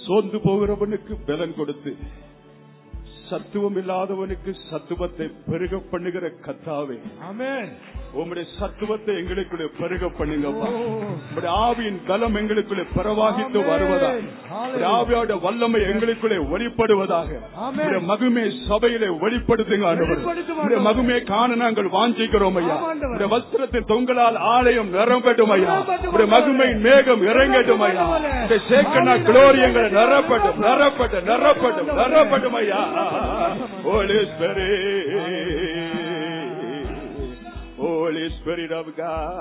சோர்ந்து போகிறவனுக்கு பலன் கொடுத்து சத்துவம் இல்லாதவனுக்கு சத்துவத்தை பெருக பண்ணுகிற கத்தாவே Amen. உம்முடைய சத்துவத்தை எங்களுக்குள்ளே பெருக பண்ணுங்கப்பா Oh. உம்முடைய ஆவியின் பலம் எங்களுக்குள்ளே பிரவாகித்து Amen. வருவதாக Hallelujah. உம்முடைய ஆவியோட வல்லமை எங்களுக்குள்ளே வெளிப்படுவதாக Amen. உம்முடைய மகுமே சபையிலே வெளிப்படுத்துங்க ஆண்டவரே. வெளிப்படுத்தும் உம்முடைய ஆண்டவரே. மகுமே காண நாங்கள் வாஞ்சிக்கிறோம் ஐயா ஆமாம் ஆண்டவரே. உம்முடைய வஸ்திரத்தின் தொங்கலால் ஆலயம் நிரம்பட்டும் ஐயா நிரம்பட்டும் உம்முடைய மகுமையின் மேகம் இறங்கட்டும் ஐயா ஆண்டவரே. உம்முடைய சேக்கனா குளோரியங்களை நிரப்பட்டும் நிரப்பட்டும் நிரப்பட்டும் நிரப்பட்டும் ஐயா Holy Spirit Holy Spirit of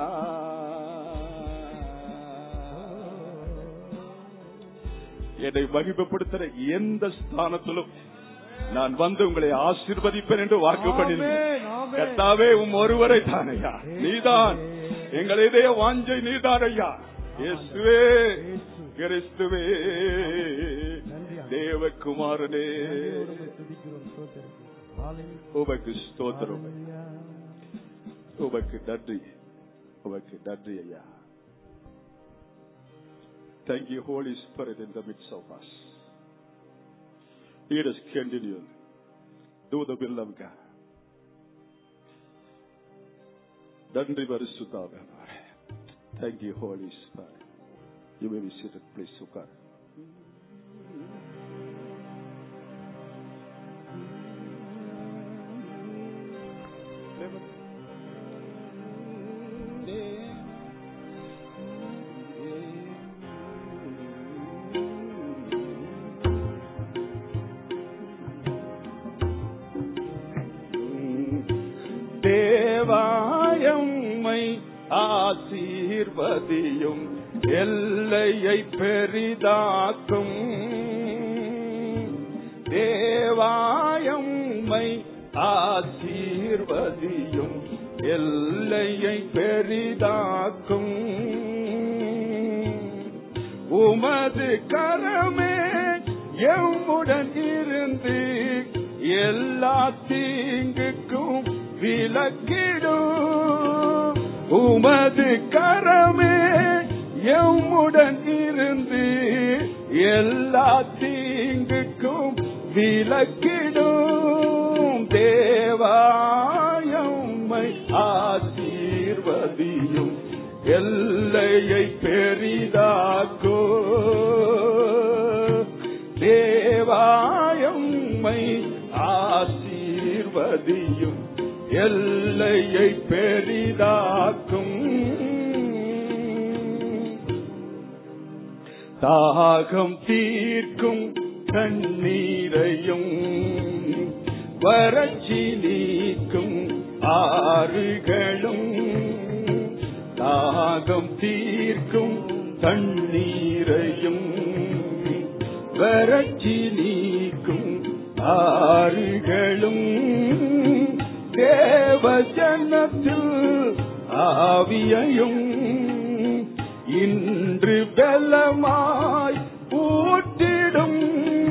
God என்னை மகிமைப்படுத்துற எந்த ஸ்தானத்திலும் நான் வந்து உங்களை ஆசீர்வதிப்பேன் என்று வாக்கு பண்ணினேன் Amen. Amen. கர்த்தாவே உம் ஒருவரை தானையா நீதான் எங்கள் இதய வாஞ்சை நீதான் ஐயா இயேசுவே கிறிஸ்துவே தேவகுமாரனே துதிக்கிறோம், ஸ்தோத்திரம். Hallelujah. உமக்கு ஸ்தோத்திரம் Hallelujah. உமக்கு நன்றி உமக்கு நன்றி ஐயா Thank you, Holy Spirit, in the midst of us. Let us continue. Do the will of God. நன்றி பரிசுத்தாவே Thank you, Holy Spirit. You may be seated, please, உட்கார் தேவாயம்மை ஆசீர்வதியும் எல்லையை பெரிதாக்கும் தேவாயம்மை ஆசீர்வதியும் எல்லையை பெரிதாக்கும் உமது கரமே எம்முடன் இருந்து எல்லா தீங்குக்கும் விலக்கிடும் உமது கரமே எம்முடன் இருந்து எல்லா தீங்குக்கும் விலக்கிடும் தேவாயம்மை ஆசீர்வதியும் எல்லையை பெரிதாக்கோ தேவாயம்மை ஆசீர்வதியும் எல்லையை பெரிதாக்கும் தாகம் தீர்க்கும் தண்ணீரையும் வறட்சி நீக்கும் ஆறுகளும் தாகம் தீர்க்கும் தண்ணீரையும் வறட்சி நீக்கும் ஆறுகளும் தேவ ஜனத்தில் ஆவியையும் இன்று பலமாய் ஊட்டிடும்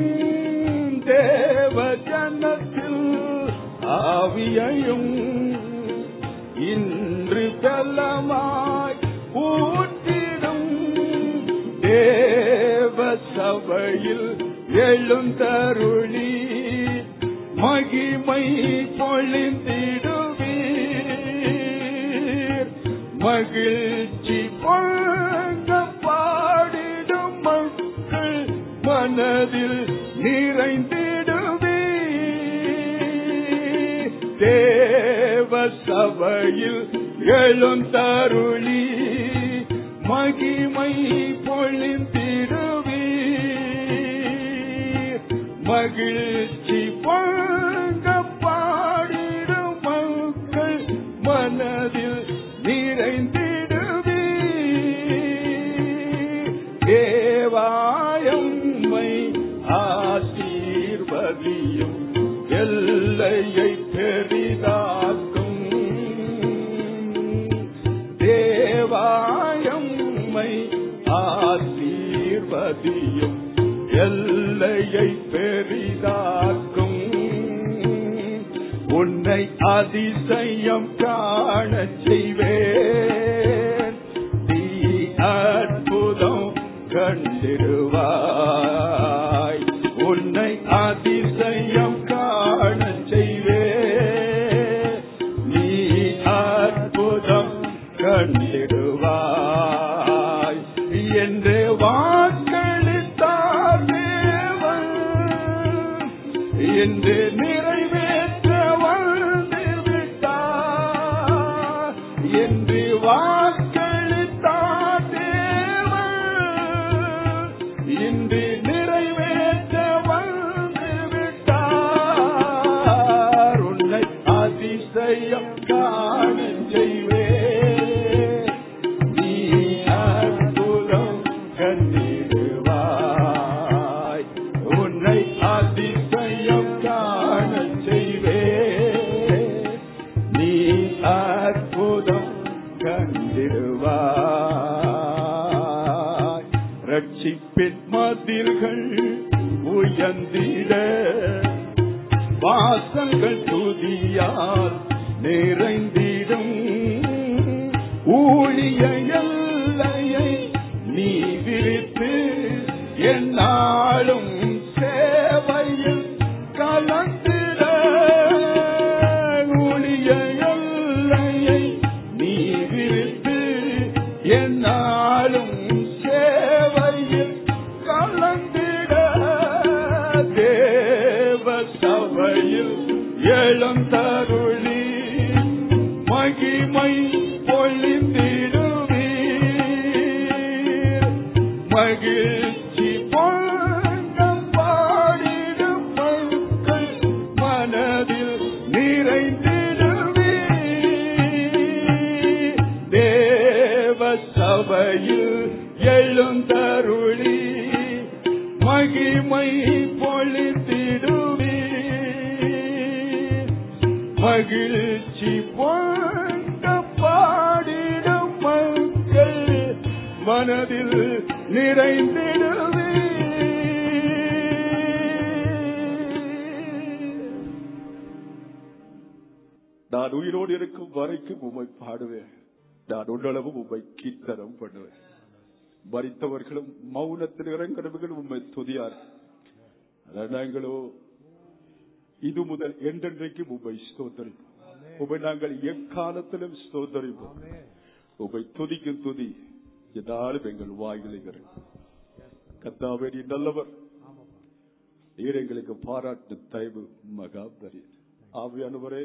தேவ ஜனத்தில் ஆவியையும் இன்று பலமாய் ஊட்டிடும் தேவ சபையில் எழுந்தருளி மகிமை பொழிந்திடுவீர் மகிழ்ச்சி பொங்க பாடிடும் மக்கள் மனதில் நிறைந்திடுவீர் தேவ சபையில் எழுந்தருளி மகிமை பொழிந்திடுவீர் மகிழ்ச்சி பொங்க பாடிடும் மக்கள் மனதில் நிறைந்திடுவீர் தேவாயம்மை ஆசீர்வதியும் எல்லையை பெரிதாக்கும் தேவாயம்மை ஆசீர்வதியும் எல்லையை பெரிதாக்கும் உன்னை அதிசயம் காணச் செய்வேன் நீ அற்புதம் கண்டிடுவார் என்று நிறைவேற்ற வந்து விட்டார் என்று வாக்களித்தார் தேவன் இன்று நிறைவேற்ற வந்து விட்டார் உன்னை அதிசயம் காண செய்வேன் நீ அற்புதம் கண்டிடுவாய் உன்னை அதிசயம் காண செய்வேன் நீ அற்புதம் கண்டிடுவாய் ரட்சிப்பின் மதில்கள் உயர்ந்திட வாசல்கள் துதியால் நிறைந்திடும் ஊழிய எல்லையை நீ விரித்து என்னாலும் சேவையில் கலந்திட ஊழிய எல்லையை நீ விரித்து என்னாலும் சேவையில் கலந்திட தேவ சபையில் எழுந்தருளி மகிமை பொழிந்திடுவீர் மகிழ்ச்சி பொங்கம் பாடிடும் மக்கள் மனதில் நிறைந்திடுவீர் தேவ சபையில் எழுந்தருளி மகிமை பொழித்திடுவீர் மகிழ்ச்சி பொங்க பாடிடும் மக்கள் மனதில் நிறைந்திடுவீர் நான் உயிரோடு இருக்கும் வரைக்கும் உம்மை பாடுவேன் நான் உன்னளவும் உம்மை கீர்த்தனம் பண்ணுவேன் மறித்தவர்களும் மௌனத்தில் இறங்குறவர்களும் உம்மை துதியார் ஆனால் நாங்களோ இது முதல் என்றென்றைக்கும் உம்மை ஸ்தோத்தரிப்போம் உம்மை நாங்கள் எக்காலத்திலும் ஸ்தோத்தரிப்போம் உம்மை துதிக்கும் துதி எதாலும் எங்கள் வாயிலுகிறது கத்தாவே நீ நல்லவர் நீர் எங்களுக்கு பாராட்டு தயவு மகா பெரியது ஆவியானவரே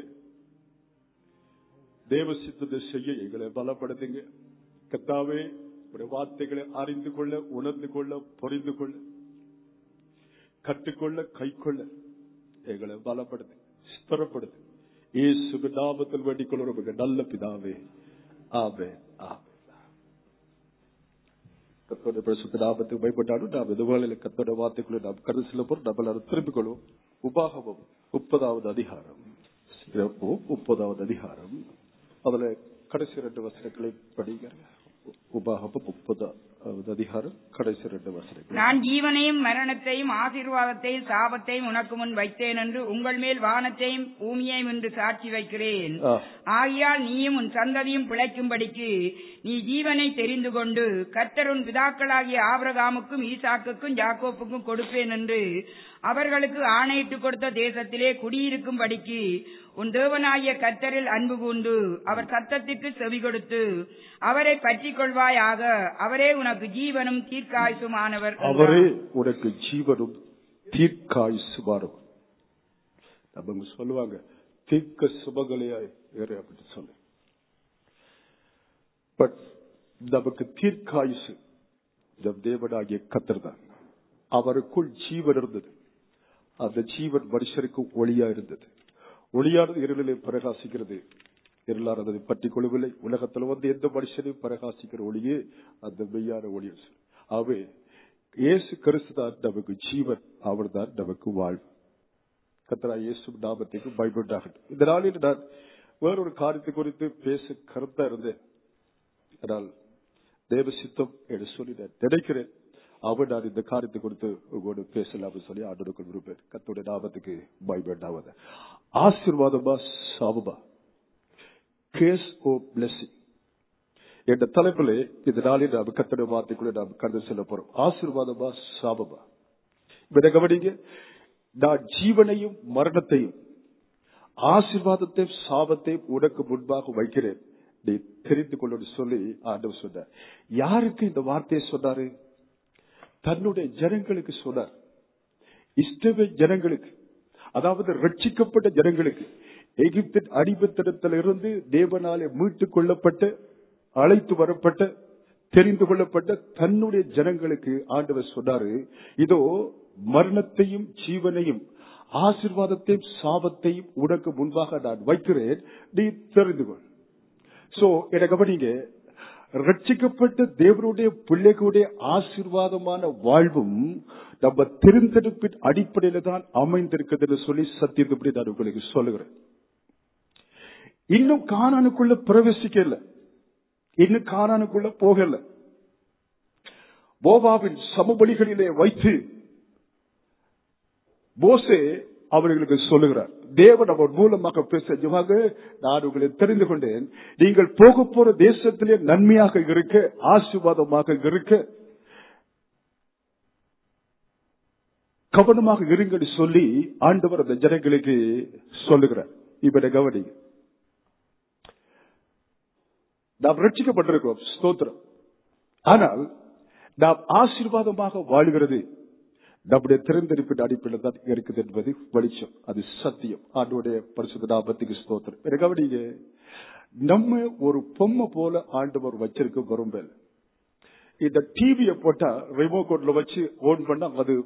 தேவ சித்தத்தை செய்ய எங்களை பலப்படுத்துங்க கத்தாவே உடைய வார்த்தைகளை அறிந்து கொள்ள உணர்ந்து கொள்ள புரிந்து கொள்ள கற்றுக்கொள்ள கைக்கொள்ள எங்களை பலப்படுத்து ஸ்திரப்படுத்து இயேசு நாமத்தில் வேண்டிக் கொள்ளும் மிக நல்ல பிதாவே ஆவே ஆவே கத்தோட பிரசுத்த நாமத்துக்கு பயப்பட்டாலும் நாம் எதுவாளில் கத்தோட வார்த்தைக்குள்ள நாம் கருது செல்ல போறோம் நம்ம எல்லாரும் திரும்பிக் கொள்வோம் உபாகமம் முப்பதாவது அதிகாரம் சிறப்பு முப்பதாவது அதிகாரம் அதுல கடைசி ரெண்டு வசனங்களை படிங்க உபாகமம் முப்பதாவது அதிகாரம் கடைசி ரெண்டு வசனங்கள் நான் ஜீவனையும் மரணத்தையும் ஆசீர்வாதத்தையும் சாபத்தையும் உனக்கு முன் வைத்தேன் என்று உங்கள் மேல் வானத்தையும் பூமியையும் என்று சாட்சி வைக்கிறேன் ஆ. ஆகையால் நீயும் உன் சந்ததியும் பிழைக்கும்படிக்கு நீ ஜீவனை தெரிந்து கொண்டு கர்த்தர் உன் பிதாக்களாகிய ஆபிரகாமுக்கும் ஈசாக்குக்கும் யாக்கோப்புக்கும் கொடுப்பேன் என்று அவர்களுக்கு ஆணையிட்டு கொடுத்த தேசத்திலே குடியிருக்கும்படிக்கு உன் தேவனாகிய கர்த்தரில் அன்பு கூர்ந்து அவர் சத்தத்திற்கு செவி கொடுத்து அவரை பற்றிக் கொள்வாயாக அவரே உனக்கு ஜீவனும் தீர்க்காயுசுமானவர் அவரே உனக்கு ஜீவனும் தீர்க்காயுசுமானவர் நம்ம சொல்லுவாங்க தீர்க்க சுபகலையாய் ஏறு அப்படின்னு சொல்லு பட் நமக்கு தீர்க்காயுசு நம் தேவனாகிய கத்தர் தான் அவருக்குள் ஜீவன் இருந்தது அந்த ஜீவன் மனுஷருக்கு ஒளியா இருந்தது ஒளியானது இருளிலே பிரகாசிக்கிறது இருளானது அதை பற்றிக் கொள்ளவில்லை உலகத்தில் வந்து எந்த மனுஷனையும் பிரகாசிக்கிற ஒளியே அந்த மெய்யான ஒளி அவை இயேசு கிறிஸ்து தான் நமக்கு ஜீவன் அவர் தான் நமக்கு வாழ்வு கத்தரா இயேசு நாமத்துக்கு பயப்பட்டாகட்டும் இந்த நாளில் நான் வேறொரு காரியத்தை குறித்து பேச கருத்தா இருந்தேன் ஆனால் தேவ சித்தம் என்று சொல்லி நான் நினைக்கிறேன் அவர் நான் இந்த காரியத்தை குறித்து உங்களோடு பேசலாம் சொல்லி ஆண்டோடுக்குள் விரும்பேன் கத்துடைய நாமத்துக்கு பயப்படாவது ஆசீர்வாதமா சாபமா கேஸ் ஓ பிளஸிங் என்ற தலைப்பிலே இந்த நாளில் நாம் கத்தனை வார்த்தைக்குள்ள நாம் கடந்து செல்ல போறோம் ஆசீர்வாதமா சாபமா இதை கவனிங்க நான் ஜீவனையும் மரணத்தையும் ஆசீர்வாதத்தையும் சாபத்தையும் உனக்கு முன்பாக வைக்கிறேன் நீ தெரிந்து கொள்ளு சொல்லி ஆண்டவர் சொன்னார் யாருக்கு இந்த வார்த்தையை சொன்னாரு தன்னுடைய ஜனங்களுக்கு சொன்னார் இஷ்டவே ஜனங்களுக்கு அதாவது ரட்சிக்கப்பட்ட ஜனங்களுக்கு எகிப்தின் அடிபத்திடத்திலிருந்து தேவனாலே மீட்டுக் கொள்ளப்பட்ட அழைத்து வரப்பட்ட தெரிந்து கொள்ளப்பட்ட தன்னுடைய ஜனங்களுக்கு ஆண்டவர் சொன்னாரு இதோ மரணத்தையும் ஜீவனையும் ஆசிர்வாதத்தையும் சாபத்தையும் உனக்கு முன்பாக நான் வைக்கிறேன் நீ தெரிந்து கொள் சோ என கவனிங்க ரட்சிக்கப்பட்ட தேவனுடைய பிள்ளைகளுடைய ஆசீர்வாதமான வாழ்வும் நம்ம தெரிந்தெடுப்பின் அடிப்படையில தான் அமைந்திருக்குதுன்னு சொல்லி சத்தியத்துப்படி நான் உங்களுக்கு சொல்லுகிறேன் இன்னும் காணானுக்குள்ள பிரவேசிக்கல இன்னும் காணானுக்குள்ள போகல போபாவின் சமபலிகளிலே வைத்து போசே அவர்களுக்கு சொல்லுகிறார் தேவன் அவர் மூலமாக பேசுவாங்க நான் உங்களை தெரிந்து கொண்டேன் நீங்கள் போக போற தேசத்திலே நன்மையாக இருக்க ஆசீர்வாதமாக இருக்க கவனமாக இருங்கன்னு சொல்லி ஆண்டவர் அந்த ஜனங்களுக்கு சொல்லுகிறார் இவரை கவனிங்க நாம் ரட்சிக்கப்பட்டிருக்கிறோம் ஸ்தோத்திரம் ஆனால் நாம் ஆசீர்வாதமாக வாழ்கிறது நம்முடைய திறந்தெடுப்பின் அடிப்படையில் தான் இருக்குது என்பது வெளிச்சம் அது சத்தியம் ஆண்டோடைய பரிசுத்த நாபத்துக்கு ஸ்தோத்திரம் என்ன கவனிங்க நம்ம ஒரு பொம்மை போல ஆண்டவர் வச்சிருக்க விரும்பல இந்த டிவியை போட்டா ரிமோட் வச்சு ஓன் பண்ணா அது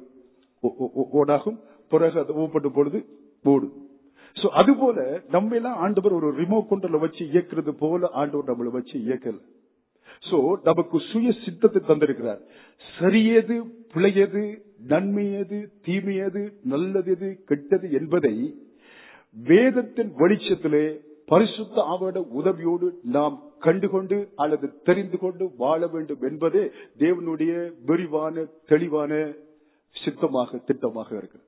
ஓன் ஆகும் பிறகு அது ஓப்பன் பொழுது ஓடும் சோ அது போல நம்ம எல்லாம் ஆண்டவர் ஒரு ரிமோட் கொண்டல வச்சு இயக்குறது போல ஆண்டவர் நம்மளை வச்சு இயக்கல சோ நமக்கு சுய சித்தத்தை தந்திருக்கிறார் சரியது பிழையது நன்மையது தீமையது நல்லது எது கெட்டது என்பதை வேதத்தின் வெளிச்சத்திலே பரிசுத்த ஆவோட உதவியோடு நாம் கண்டுகொண்டு அல்லது தெரிந்து கொண்டு வாழ வேண்டும் என்பதே தேவனுடைய விரிவான தெளிவான சித்தமாக திட்டமாக இருக்கிறது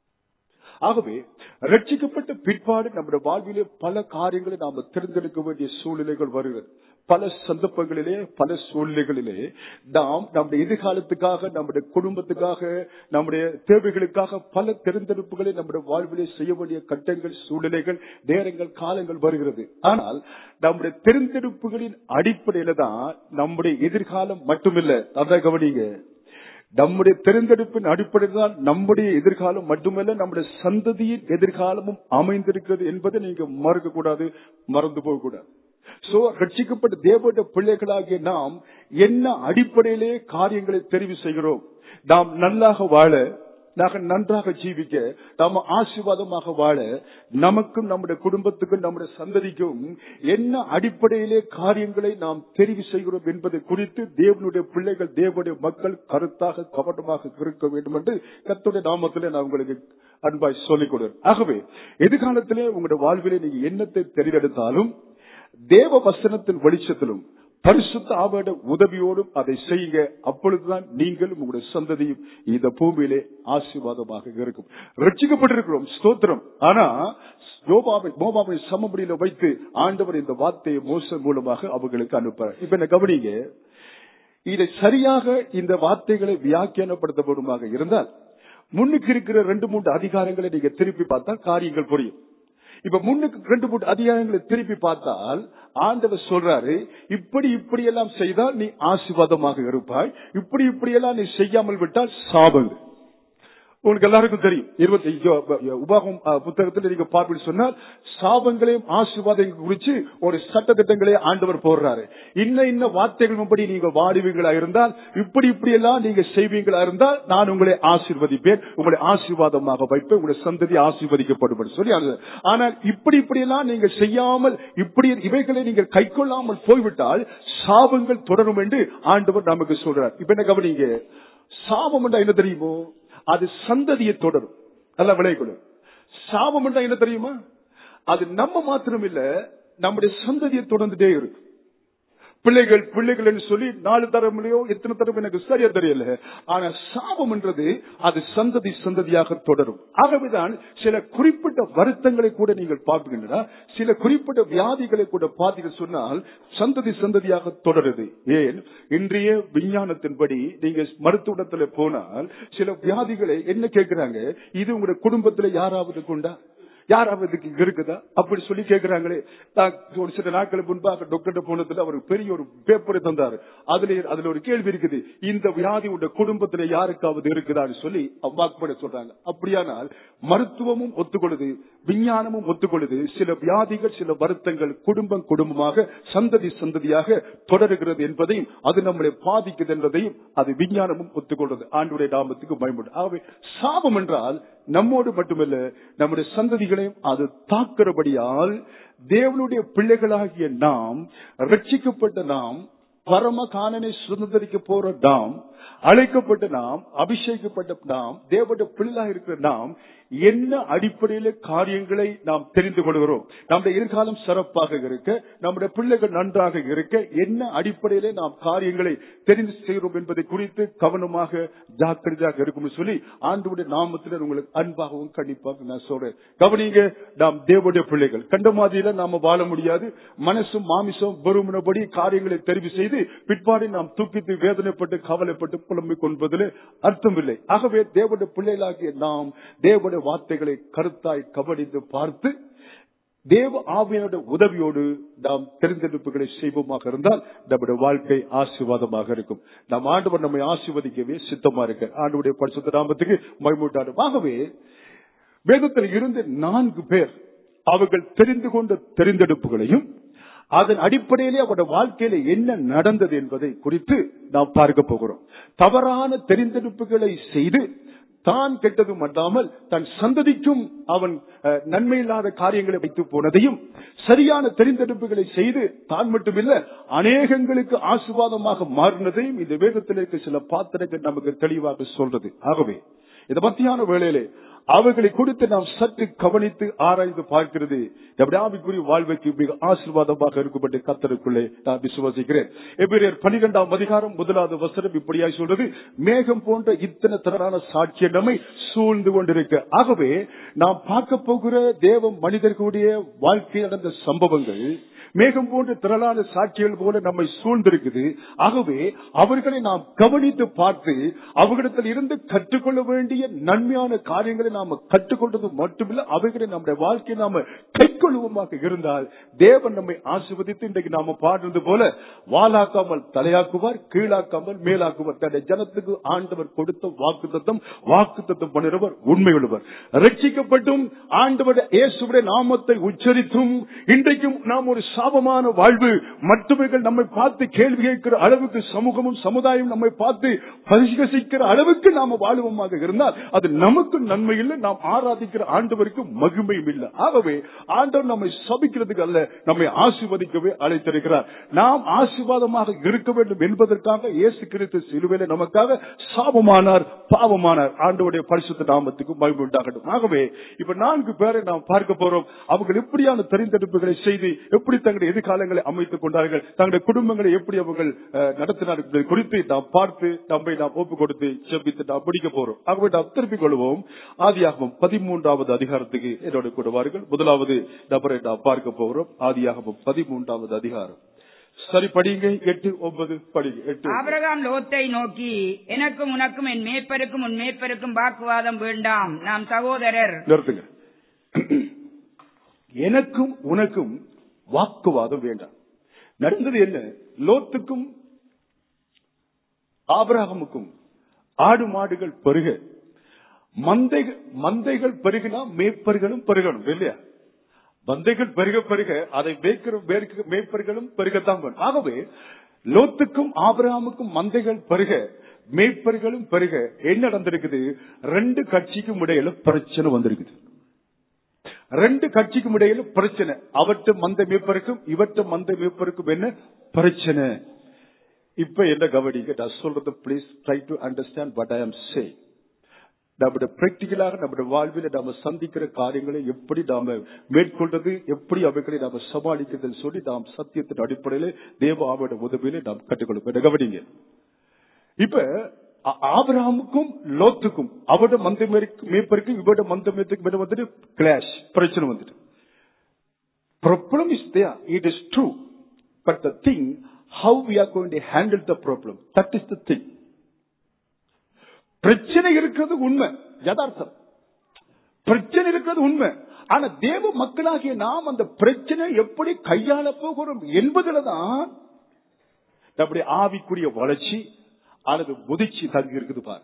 ஆகவே ரட்சிக்கப்பட்ட பிற்பாடு நம்முடைய வாழ்விலே பல காரியங்களை நாம தேர்ந்தெடுக்க வேண்டிய சூழ்நிலைகள் வருகிறது பல சந்தர்ப்பங்களிலே பல சூழ்நிலைகளிலே நாம் நம்முடைய எதிர்காலத்துக்காக நம்முடைய குடும்பத்துக்காக நம்முடைய தேவைகளுக்காக பல தேர்ந்தெடுப்புகளை நம்முடைய வாழ்விலே செய்ய வேண்டிய கட்டங்கள் சூழ்நிலைகள் நேரங்கள் காலங்கள் வருகிறது ஆனால் நம்முடைய தேர்ந்தெடுப்புகளின் அடிப்படையில தான் நம்முடைய எதிர்காலம் மட்டுமில்லை அதான் கவனிங்க நம்முடைய தேர்ந்தெடுப்பின் அடிப்படையில் தான் நம்முடைய எதிர்காலம் மட்டுமல்ல நம்முடைய சந்ததியின் எதிர்காலமும் அமைந்திருக்கிறது என்பதை நீங்க மறக்க கூடாது மறந்து போக கூடாது சோ ரட்சிக்கப்பட்ட தேவனுடைய பிள்ளைகளாகிய நாம் என்ன அடிப்படையிலே காரியங்களை தெரிவு செய்கிறோம் நாம் நல்லாக வாழ நாங்கள் நன்றாக ஜீவிக்க நாம ஆசீர்வாதமாக வாழ நமக்கும் நம்முடைய குடும்பத்துக்கும் நம்முடைய சந்ததிக்கும் என்ன அடிப்படையிலே காரியங்களை நாம் தெரிவு செய்கிறோம் என்பதை குறித்து தேவனுடைய பிள்ளைகள் தேவனுடைய மக்கள் கருத்தாக கவனமாக இருக்க வேண்டும் என்று கத்துடைய நாமத்திலே நான் உங்களுக்கு அன்பாய் சொல்லிக் கொடுக்கிறேன் ஆகவே எதிர்காலத்திலே உங்களுடைய வாழ்விலே நீங்க எண்ணத்தை தெரிந்தெடுத்தாலும் தேவ வசனத்தின் வெளிச்சத்திலும் பரிசுத்த ஆவோட உதவியோடும் அதை செய்யுங்க அப்பொழுதுதான் நீங்களும் உங்களுடைய சந்ததியும் இந்த பூமியிலே ஆசீர்வாதமாக இருக்கும் ரட்சிக்கப்பட்டிருக்கிறோம் ஸ்தோத்திரம் ஆனா யோபாவை மோபாவை சமபடியில வைத்து ஆண்டவர் இந்த வார்த்தையை மோசம் மூலமாக அவர்களுக்கு அனுப்புறார் இப்ப என்ன கவனிங்க இதை சரியாக இந்த வார்த்தைகளை வியாக்கியானப்படுத்தப்படுமாக இருந்தால் முன்னுக்கு இருக்கிற ரெண்டு மூன்று அதிகாரங்களை நீங்க திருப்பி பார்த்தா காரியங்கள் புரியும் இப்ப முன்னுக்கு ரெண்டு மூன்று அதிகாரங்களை திருப்பி பார்த்தால் ஆண்டவர் சொல்றாரு இப்படி இப்படி எல்லாம் செய்தால் நீ ஆசீர்வாதமாக இருப்பாய் இப்படி இப்படி எல்லாம் நீ செய்யாமல் விட்டால் சாபங்கள் உங்களுக்கு எல்லாருக்கும் தெரியும் இருபத்தி உபாகம் புத்தகத்தில் நீங்க பார்ப்பது சொன்னால் சாபங்களையும் ஆசீர்வாதங்கள் குறித்து ஒரு சட்ட திட்டங்களே ஆண்டவர் போடுறாரு இன்ன இன்ன வார்த்தைகள் படி நீங்க வாடுவீங்களா இருந்தால் இப்படி இப்படி எல்லாம் நீங்க செய்வீங்களா இருந்தால் நான் உங்களை ஆசீர்வதிப்பேன் உங்களை ஆசீர்வாதமாக வைப்பேன் உங்களுடைய சந்ததி ஆசீர்வதிக்கப்படும் சொல்லி ஆனால் இப்படி இப்படி எல்லாம் நீங்க செய்யாமல் இப்படி இவைகளை நீங்கள் கை கொள்ளாமல் போய்விட்டால் சாபங்கள் தொடரும் என்று ஆண்டவர் நமக்கு சொல்றார் இப்ப என்ன கவனிங்க சாபம் என்றா என்ன தெரியுமோ அது சந்ததியை தொடரும் நல்லா விளையக்கூடும் சாபம் என்றா என்ன தெரியுமா அது நம்ம மாத்திரம் இல்ல நம்முடைய சந்ததியை தொடர்ந்துட்டே இருக்கு பிள்ளைகள் பிள்ளைகள் சொல்லி நாலு தரமுலையோ எத்தனை தரம் எனக்கு சரியா தெரியல ஆனா சாபம் என்றது அது சந்ததி சந்ததியாக தொடரும் ஆகவேதான் சில குறிப்பிட்ட வருத்தங்களை கூட நீங்கள் பார்ப்பீங்கன்னா சில குறிப்பிட்ட வியாதிகளை கூட பார்த்தீர்கள் சொன்னால் சந்ததி சந்ததியாக தொடருது ஏன் இன்றைய விஞ்ஞானத்தின்படி நீங்க மருத்துவத்துல போனால் சில வியாதிகளை என்ன கேட்கிறாங்க இது உங்களுடைய குடும்பத்துல யாராவது கொண்டா யாராவது இதுக்கு இங்க இருக்குதா அப்படி சொல்லி கேக்குறாங்களே நான் ஒரு சில நாட்களுக்கு முன்பாக டாக்டர் போனதுல அவர் பெரிய ஒரு பேப்பரை தந்தாரு அதுல அதுல ஒரு கேள்வி இருக்குது இந்த வியாதி உங்க குடும்பத்துல யாருக்காவது இருக்குதான்னு சொல்லி வாக்குப்பட சொல்றாங்க அப்படியானால் மருத்துவமும் ஒத்துக்கொள்ளுது விஞ்ஞானமும் ஒத்துக்கொள்ளுது சில வியாதிகள் சில வருத்தங்கள் குடும்பம் குடும்பமாக சந்ததி சந்ததியாக தொடருகிறது என்பதையும் அது நம்மளை பாதிக்குது என்பதையும் அது விஞ்ஞானமும் ஒத்துக்கொள்றது ஆண்டுடைய நாமத்துக்கு பயன்படும் ஆகவே சாபம் என்றால் நம்மோடு மட்டுமல்ல நம்முடைய சந்ததிகளையும் அது தாக்குறபடியால் தேவனுடைய பிள்ளைகளாகிய நாம் ரட்சிக்கப்பட்ட நாம் பரம காணனை சுதந்திரிக்க போற நாம் அழைக்கப்பட்ட நாம் அபிஷேகப்பட்ட நாம் தேவனுடைய பிள்ளைகளாக இருக்கிற நாம் என்ன அடிப்படையில காரியங்களை நாம் தெரிந்து கொள்கிறோம் நம்முடைய எதிர்காலம் சிறப்பாக இருக்க நம்முடைய பிள்ளைகள் நன்றாக இருக்க என்ன அடிப்படையில நாம் காரியங்களை தெரிந்து செய்கிறோம் என்பதை குறித்து கவனமாக ஜாக்கிரதையாக இருக்கும் சொல்லி ஆண்டுடைய நாமத்தில் உங்களுக்கு அன்பாகவும் கண்டிப்பாக நான் சொல்றேன் கவனிங்க நாம் தேவனுடைய பிள்ளைகள் கண்ட மாதிரியில நாம வாழ முடியாது மனசும் மாமிசம் வெறுமனபடி காரியங்களை தெரிவு செய்து பிற்பாடு நாம் தூக்கித்து வேதனைப்பட்டு கவலைப்பட்டு புலம்பிக் கொள்வதில் அர்த்தமில்லை ஆகவே தேவனுடைய பிள்ளைகளாகிய நாம் தேவனுடைய வார்த்தைகளை கருத்தாய் கவனித்து பார்த்து தேவ ஆவியனுடைய உதவியோடு நாம் தெரிந்தெடுப்புகளை செய்வோமாக இருந்தால் நம்முடைய வாழ்க்கை ஆசீர்வாதமாக இருக்கும் நம் ஆண்டவர் நம்மை ஆசீர்வதிக்கவே சித்தமா இருக்க ஆண்டுடைய பரிசுத்த நாமத்துக்கு மகிமூட்டாடும் ஆகவே வேதத்தில் இருந்து நான்கு பேர் அவர்கள் தெரிந்து கொண்ட தெரிந்தெடுப்புகளையும் அதன் அடிப்படையிலே அவருடைய வாழ்க்கையில என்ன நடந்தது என்பதை குறித்து நாம் பார்க்க போகிறோம் தவறான தெரிந்தெடுப்புகளை செய்து தான் கெட்டதும் அல்லாமல் தன் சந்ததிக்கும் அவன் அஹ், நன்மையில்லாத காரியங்களை வைத்து போனதையும் சரியான தெரிந்தெடுப்புகளை செய்து தான் மட்டுமில்ல அநேகங்களுக்கு ஆசீர்வாதமாக மாறினதையும் இந்த வேதத்தில் இருக்க சில பாத்திரங்கள் நமக்கு தெளிவாக சொல்றது ஆகவே இந்த மத்தியான வேளையிலே அவர்களை கொடுத்து நாம் சற்று கவனித்து ஆராய்ந்து பார்க்கிறது நம்முடைய ஆவிக்குரிய வாழ்வைக்கு மிக ஆசீர்வாதமாக இருக்கும்படி கத்தருக்குள்ளே நான் விசுவாசிக்கிறேன் எபிரேயர் பனிரெண்டாம் அதிகாரம் முதலாவது வசனம் இப்படியாய் சொல்றது மேகம் போன்ற இத்தனை திறனான சாட்சியம் நம்மை சூழ்ந்து கொண்டிருக்க ஆகவே நாம் பார்க்க போகிற தேவ மனிதர்களுடைய வாழ்க்கையில் நடந்த சம்பவங்கள் மேகம் போன்ற திரளான சாட்சிகள் போல நம்மை சூழ்ந்திருக்குது ஆகவே அவர்களை நாம் கவனித்து பார்த்து அவர்களிடத்தில் இருந்து கற்றுக்கொள்ள வேண்டிய நன்மையான காரியங்களை நாம கற்றுக்கொண்டது மட்டுமில்ல அவைகளை நம்முடைய வாழ்க்கையை நாம கைக்கொள்ளுவமாக இருந்தால் தேவன் நம்மை ஆசிர்வதித்து இன்றைக்கு நாம பாடுறது போல வாலாக்காமல் தலையாக்குவார் கீழாக்காமல் மேலாக்குவார் தன்னுடைய ஜனத்துக்கு ஆண்டவர் கொடுத்த வாக்கு தத்தம் வாக்கு தத்தம் பண்ணுறவர் உண்மையுள்ளவர் ரட்சிக்கப்பட்டும் ஆண்டவர் இயேசுடைய நாமத்தை உச்சரித்தும் இன்றைக்கும் நாம் ஒரு சாபமான வாழ்வு மற்றவர்கள் நம்மை பார்த்து கேள்வி கேட்கிற அளவுக்கு சமூகமும் சமுதாயம் நம்மை பார்த்து பரிகசிக்கிற அளவுக்கு நாம வாழுவமாக இருந்தால் அது நமக்கு நன்மை இல்லை நாம் ஆராதிக்கிற ஆண்டவருக்கு மகிமையும் இல்லை ஆகவே ஆண்டவர் நம்மை சபிக்கிறதுக்கு அல்ல நம்மை ஆசீர்வதிக்கவே அழைத்திருக்கிறார் நாம் ஆசீர்வாதமாக இருக்க வேண்டும் என்பதற்காக இயேசு கிறிஸ்து சிலுவையில நமக்காக சாபமானார் பாவமானார் ஆண்டவருடைய பரிசுத்த நாமத்துக்கு மகிமை உண்டாகட்டும் ஆகவே இப்ப நான்கு பேரை நாம் பார்க்க போறோம் அவர்கள் எப்படியான தெரிந்தெடுப்புகளை செய்து எப்படி தங்களுடைய எதிர்காலங்களை அமைத்துக் கொண்டார்கள் தங்களுடைய குடும்பங்களை எப்படி அவர்கள் அஹ், நடத்தினார்கள் என்பதை குறித்து நாம் பார்த்து நம்மை நாம் ஒப்பு கொடுத்து செபித்து நாம் முடிக்க போறோம் ஆகவே நாம் திருப்பிக் கொள்வோம் ஆதியாகமம் பதிமூன்றாவது அதிகாரத்துக்கு என்னோட கூட வாருங்கள் முதலாவது நபரை நாம் பார்க்க போகிறோம் ஆதியாகமம் பதிமூன்றாவது அதிகாரம் சரி படிங்க எட்டு ஒன்பது படிங்க எட்டு ஆபிரகாம் லோத்தை நோக்கி எனக்கும் உனக்கும் என் மேய்ப்பருக்கும் உன் மேய்ப்பருக்கும் வாக்குவாதம் வேண்டாம் நாம் சகோதரர் நிறுத்துங்க எனக்கும் உனக்கும் வாக்குவாதம் வேண்டாம் நடந்தது என்ன லோத்துக்கும் ஆபிரகாமுக்கும் ஆடு மாடுகள் பெருக மந்தைகள் மந்தைகள் பெருகினா மேய்ப்பர்களும் பெருகணும் இல்லையா மந்தைகள் பெருக பெருக அதை மேய்க்கிற மேய்க்க- மேய்ப்பர்களும் பெருகத்தான் வேணும் ஆகவே லோத்துக்கும் ஆபிரகாமுக்கும் மந்தைகள் பெருக மேய்ப்பர்களும் பெருக என்ன நடந்திருக்குது ரெண்டு கட்சிக்கும் இடையில பிரச்சனை வந்திருக்குது ரெண்டு கட்சிக்கும் இடையில பிரச்சனை அவற்ற மந்த மேய்ப்பருக்கும் இவற்ற மந்த மேய்ப்பருக்கும் என்ன பிரச்சனை இப்ப என்ன கவனிங்க நான் சொல்றது please try to understand what I am say நம்முடைய பிராக்டிக்கலாக நம்முடைய வாழ்வில் நாம சந்திக்கிற காரியங்களை எப்படி நாம மேற்கொள்றது எப்படி அவைகளை நாம சமாளிக்கிறதுன்னு சொல்லி நாம் சத்தியத்தின் அடிப்படையில தேவ ஆவோட உதவியில நாம் கற்றுக்கொள்ளும் என்ன கவனிங்க இப்ப ஆ- ஆபிரகாமுக்கும் லோத்துக்கும் அவட மந்த மேய்ப்பருக்கும் இவட மந்த மேத்துக்கும் வந்துட்டு கிளாஷ் பிரச்சனை வந்துட்டு problem is there it is true but the thing how we are going to handle the problem that is the thing பிரச்சனை இருக்கிறது உண்மை யதார்த்தம் பிரச்சனை இருக்கிறது உண்மை ஆனா தேவ மக்களாகிய நாம் அந்த பிரச்சனை எப்படி கையாள போகிறோம் என்பதுலதான் நம்முடைய ஆவிக்குரிய வளர்ச்சி அல்லது முதிர்ச்சி தங்கி இருக்குது பாரு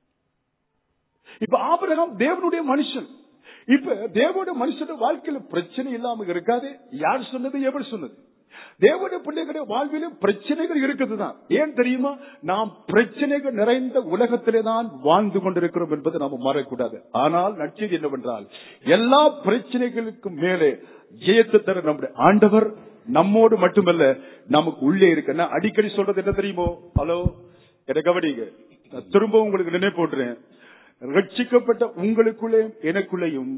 இப்ப ஆபிரகாம் தேவனுடைய மனுஷன் இப்ப தேவனுடைய மனுஷனுடைய வாழ்க்கையில பிரச்சனை இல்லாம இருக்காது யார் சொன்னது எப்படி சொன்னது தேவனுடைய பிள்ளைகளுடைய வாழ்விலும் பிரச்சனைகள் இருக்குதுதான் ஏன் தெரியுமா நாம் பிரச்சனைகள் நிறைந்த உலகத்திலே தான் வாழ்ந்து கொண்டிருக்கிறோம் என்பதை நாம மறக்கூடாது ஆனால் நட்சது என்னவென்றால் எல்லா பிரச்சனைகளுக்கும் மேலே ஜெயத்தை தர நம்முடைய ஆண்டவர் நம்மோடு மட்டுமல்ல நமக்கு உள்ளே இருக்கு நான் அடிக்கடி சொல்றது என்ன தெரியுமோ ஹலோ என்ன கவனிங்க நான் திரும்ப உங்களுக்கு நினைவு போடுறேன் ரட்சிக்கப்பட்ட உங்களுக்குள்ளே எனக்குள்ளேயும்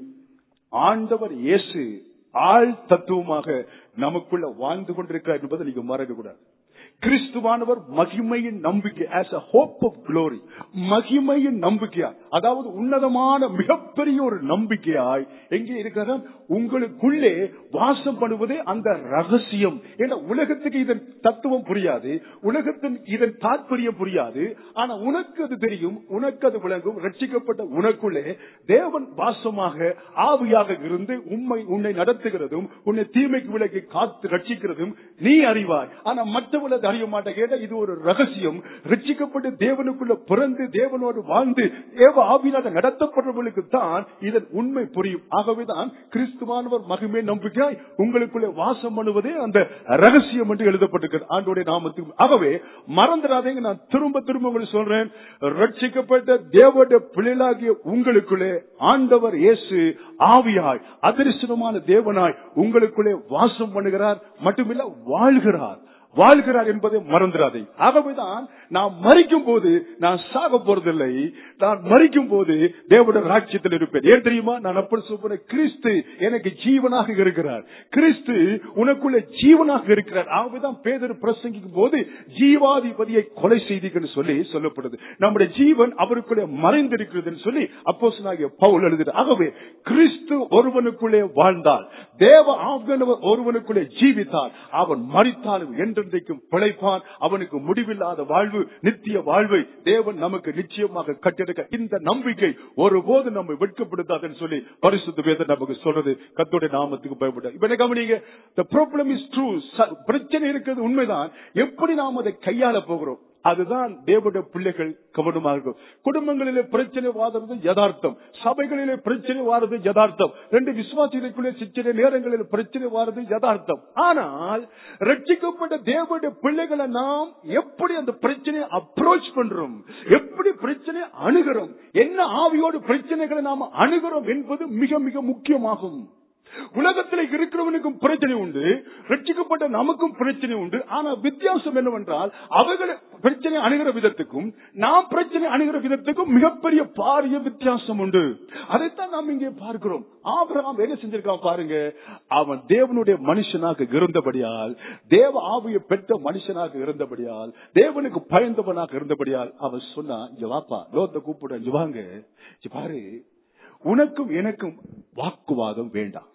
ஆண்டவர் இயேசு ஆள் தத்துவமாக நமக்குள்ள வாழ்ந்து கொண்டிருக்கிறார் என்பதை நீங்க மறக்க கூடாது கிறிஸ்துவானவர் மகிமையின் நம்பிக்கை as a hope of glory மகிமையின் நம்பிக்கையா அதாவது உன்னதமான மிகப்பெரிய ஒரு நம்பிக்கையாய் எங்கே இருக்கிறதா உங்களுக்குள்ளே வாசம் பண்ணுவதே அந்த ரகசியம் ஏன்னா உலகத்துக்கு இதன் தத்துவம் புரியாது உலகத்தின் இதன் தாற்பயம் புரியாது ஆனா உனக்கு அது தெரியும் உனக்கு அது விளங்கும் ரட்சிக்கப்பட்ட உனக்குள்ளே தேவன் வாசமாக ஆவியாக இருந்து உண்மை உன்னை நடத்துகிறதும் உன்னை தீமைக்கு விலகி காத்து ரட்சிக்கிறதும் நீ அறிவாய் ஆனா மற்றவர்கள் அது அறிய மாட்டேன் கேட்டா இது ஒரு ரகசியம் ரட்சிக்கப்பட்டு தேவனுக்குள்ள பிறந்து தேவனோடு வாழ்ந்து தேவ ஆவியாக நடத்தப்படுறவர்களுக்கு தான் இதன் உண்மை புரியும் ஆகவேதான் கிறிஸ்துவானவர் மகிமை நம்பிக்கையாய் உங்களுக்குள்ளே வாசம் பண்ணுவதே அந்த ரகசியம் என்று எழுதப்பட்டிருக்கிறது ஆண்டோடைய நாமத்துக்கு ஆகவே மறந்துடாதீங்க நான் திரும்ப திரும்ப உங்களுக்கு சொல்றேன் ரட்சிக்கப்பட்ட தேவனுடைய பிள்ளைகளாகிய உங்களுக்குள்ளே ஆண்டவர் இயேசு ஆவியாய் அதிர்ஷ்டமான தேவனாய் உங்களுக்குள்ளே வாசம் பண்ணுகிறார் மட்டுமில்ல வாழ்கிறார் வாழ்கிறார் என்பதை மறந்துடாதே ஆகவேதான் நான் மறிக்கும் போது நான் சாக போறதில்லை நான் மறிக்கும் போது தேவட ராட்சியத்தில் இருப்பேன் ஏன் தெரியுமா நான் அப்படி சொல்றேன் கிறிஸ்து எனக்கு ஜீவனாக இருக்கிறார் கிறிஸ்து உனக்குள்ள ஜீவனாக இருக்கிறார் ஆகவேதான் பேதர் பிரசங்கிக்கும் போது ஜீவாதிபதியை கொலை செய்தீங்கன்னு சொல்லி சொல்லப்படுது நம்முடைய ஜீவன் அவருக்குள்ளே மறைந்திருக்கிறது சொல்லி அப்போ பவுல் எழுதுகிறார் ஆகவே கிறிஸ்து ஒருவனுக்குள்ளே வாழ்ந்தால் தேவ ஆவியானவர் ஒருவனுக்குள்ளே ஜீவித்தால் அவன் மறித்தாலும் என்றென்றைக்கும் பிழைப்பான் அவனுக்கு முடிவில்லாத வாழ்வு நித்திய வாழ்வை தேவன் நமக்கு நிச்சயமாக கட்டிருக்க இந்த நம்பிக்கை ஒருபோது நம்மை வெட்கப்படுத்தாதுன்னு சொல்லி பரிசுத்த வேதம் நமக்கு சொல்றது கத்தோட நாமத்துக்கு பயப்பட இப்ப என்ன கவனிங்க the problem is true ச- பிரச்சனை இருக்கிறது உண்மைதான் எப்படி நாம் அதை கையாள போகிறோம் அதுதான் தேவனுடைய பிள்ளைகள் கவனமாக இருக்கும் குடும்பங்களிலே பிரச்சனை வாடுறது யதார்த்தம் சபைகளிலே பிரச்சனை வாடுறது யதார்த்தம் ரெண்டு விசுவாசிகளுக்குள்ளே சிற்சில நேரங்களில் பிரச்சனை வாடுறது யதார்த்தம் ஆனால் ரட்சிக்கப்பட்ட தேவனுடைய பிள்ளைகளை நாம் எப்படி அந்த பிரச்சனையை அப்ரோச் பண்றோம் எப்படி பிரச்சனை அணுகிறோம் என்ன ஆவியோடு பிரச்சனைகளை நாம் அணுகிறோம் என்பது மிக மிக முக்கியமாகும் உலகத்தில் இருக்கிறவனுக்கும் பிரச்சனை உண்டு ரட்சிக்கப்பட்ட நமக்கும் பிரச்சனை உண்டு ஆனா வித்தியாசம் என்னவென்றால் அவர்களை பிரச்சனை அணுகிற விதத்துக்கும் நாம் பிரச்சனை அணுகிற விதத்துக்கும் மிகப்பெரிய பாரிய வித்தியாசம் உண்டு அதைத்தான் நாம் இங்கே பார்க்கிறோம் ஆபிரகாம் என்ன செஞ்சிருக்கான் பாருங்க அவன் தேவனுடைய மனுஷனாக இருந்தபடியால் தேவ ஆவியை பெற்ற மனுஷனாக இருந்தபடியால் தேவனுக்கு பயந்தவனாக இருந்தபடியால் அவன் சொன்னான் இங்க வாப்பா லோத்த கூப்பிட இங்க வாங்க இங்க பாரு உனக்கும் எனக்கும் வாக்குவாதம் வேண்டாம்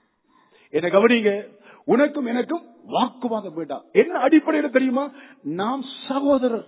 என்ன கவனிங்க உனக்கும் எனக்கும் வாக்குவாதம் வேண்டாம் என்ன அடிப்படையில் தெரியுமா நாம் சகோதரர்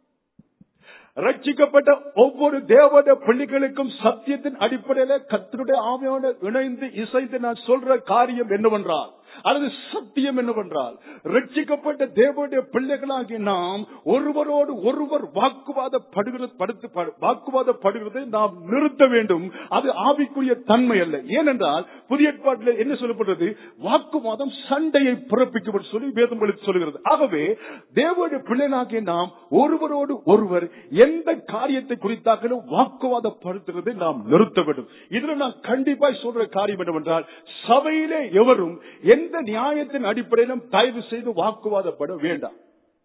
ரட்சிக்கப்பட்ட ஒவ்வொரு தேவட பிள்ளைகளுக்கும் சத்தியத்தின் அடிப்படையில கத்தருடைய ஆமையோடு இணைந்து இசைந்து நான் சொல்ற காரியம் என்னவென்றால் அல்லது சத்தியம் என்னவென்றால் ரட்சிக்கப்பட்ட தேவனுடைய பிள்ளைகளாகி நாம் ஒருவரோடு ஒருவர் வாக்குவாதப்படுகிறது படுத்து படு- வாக்குவாதப்படுகிறதை நாம் நிறுத்த வேண்டும் அது ஆவிக்குரிய தன்மை அல்ல ஏனென்றால் புதிய ஏற்பாட்டில் என்ன சொல்லப்படுறது வாக்குவாதம் சண்டையை பிறப்பிக்கும் என்று சொல்லி வேதம் எடுத்து சொல்கிறது ஆகவே தேவனுடைய பிள்ளைகளாகிய நாம் ஒருவரோடு ஒருவர் எந்த காரியத்தை குறித்தாக்கிலும் வாக்குவாதப்படுத்துவதை நாம் நிறுத்த வேண்டும் இதுல நான் கண்டிப்பாய் சொல்ற காரியம் என்னவென்றால் சபையிலே எவரும் எந்த நியாயத்தின் அடிப்படையிலும் தயவு செய்து வாக்குவாதப்பட வேண்டாம்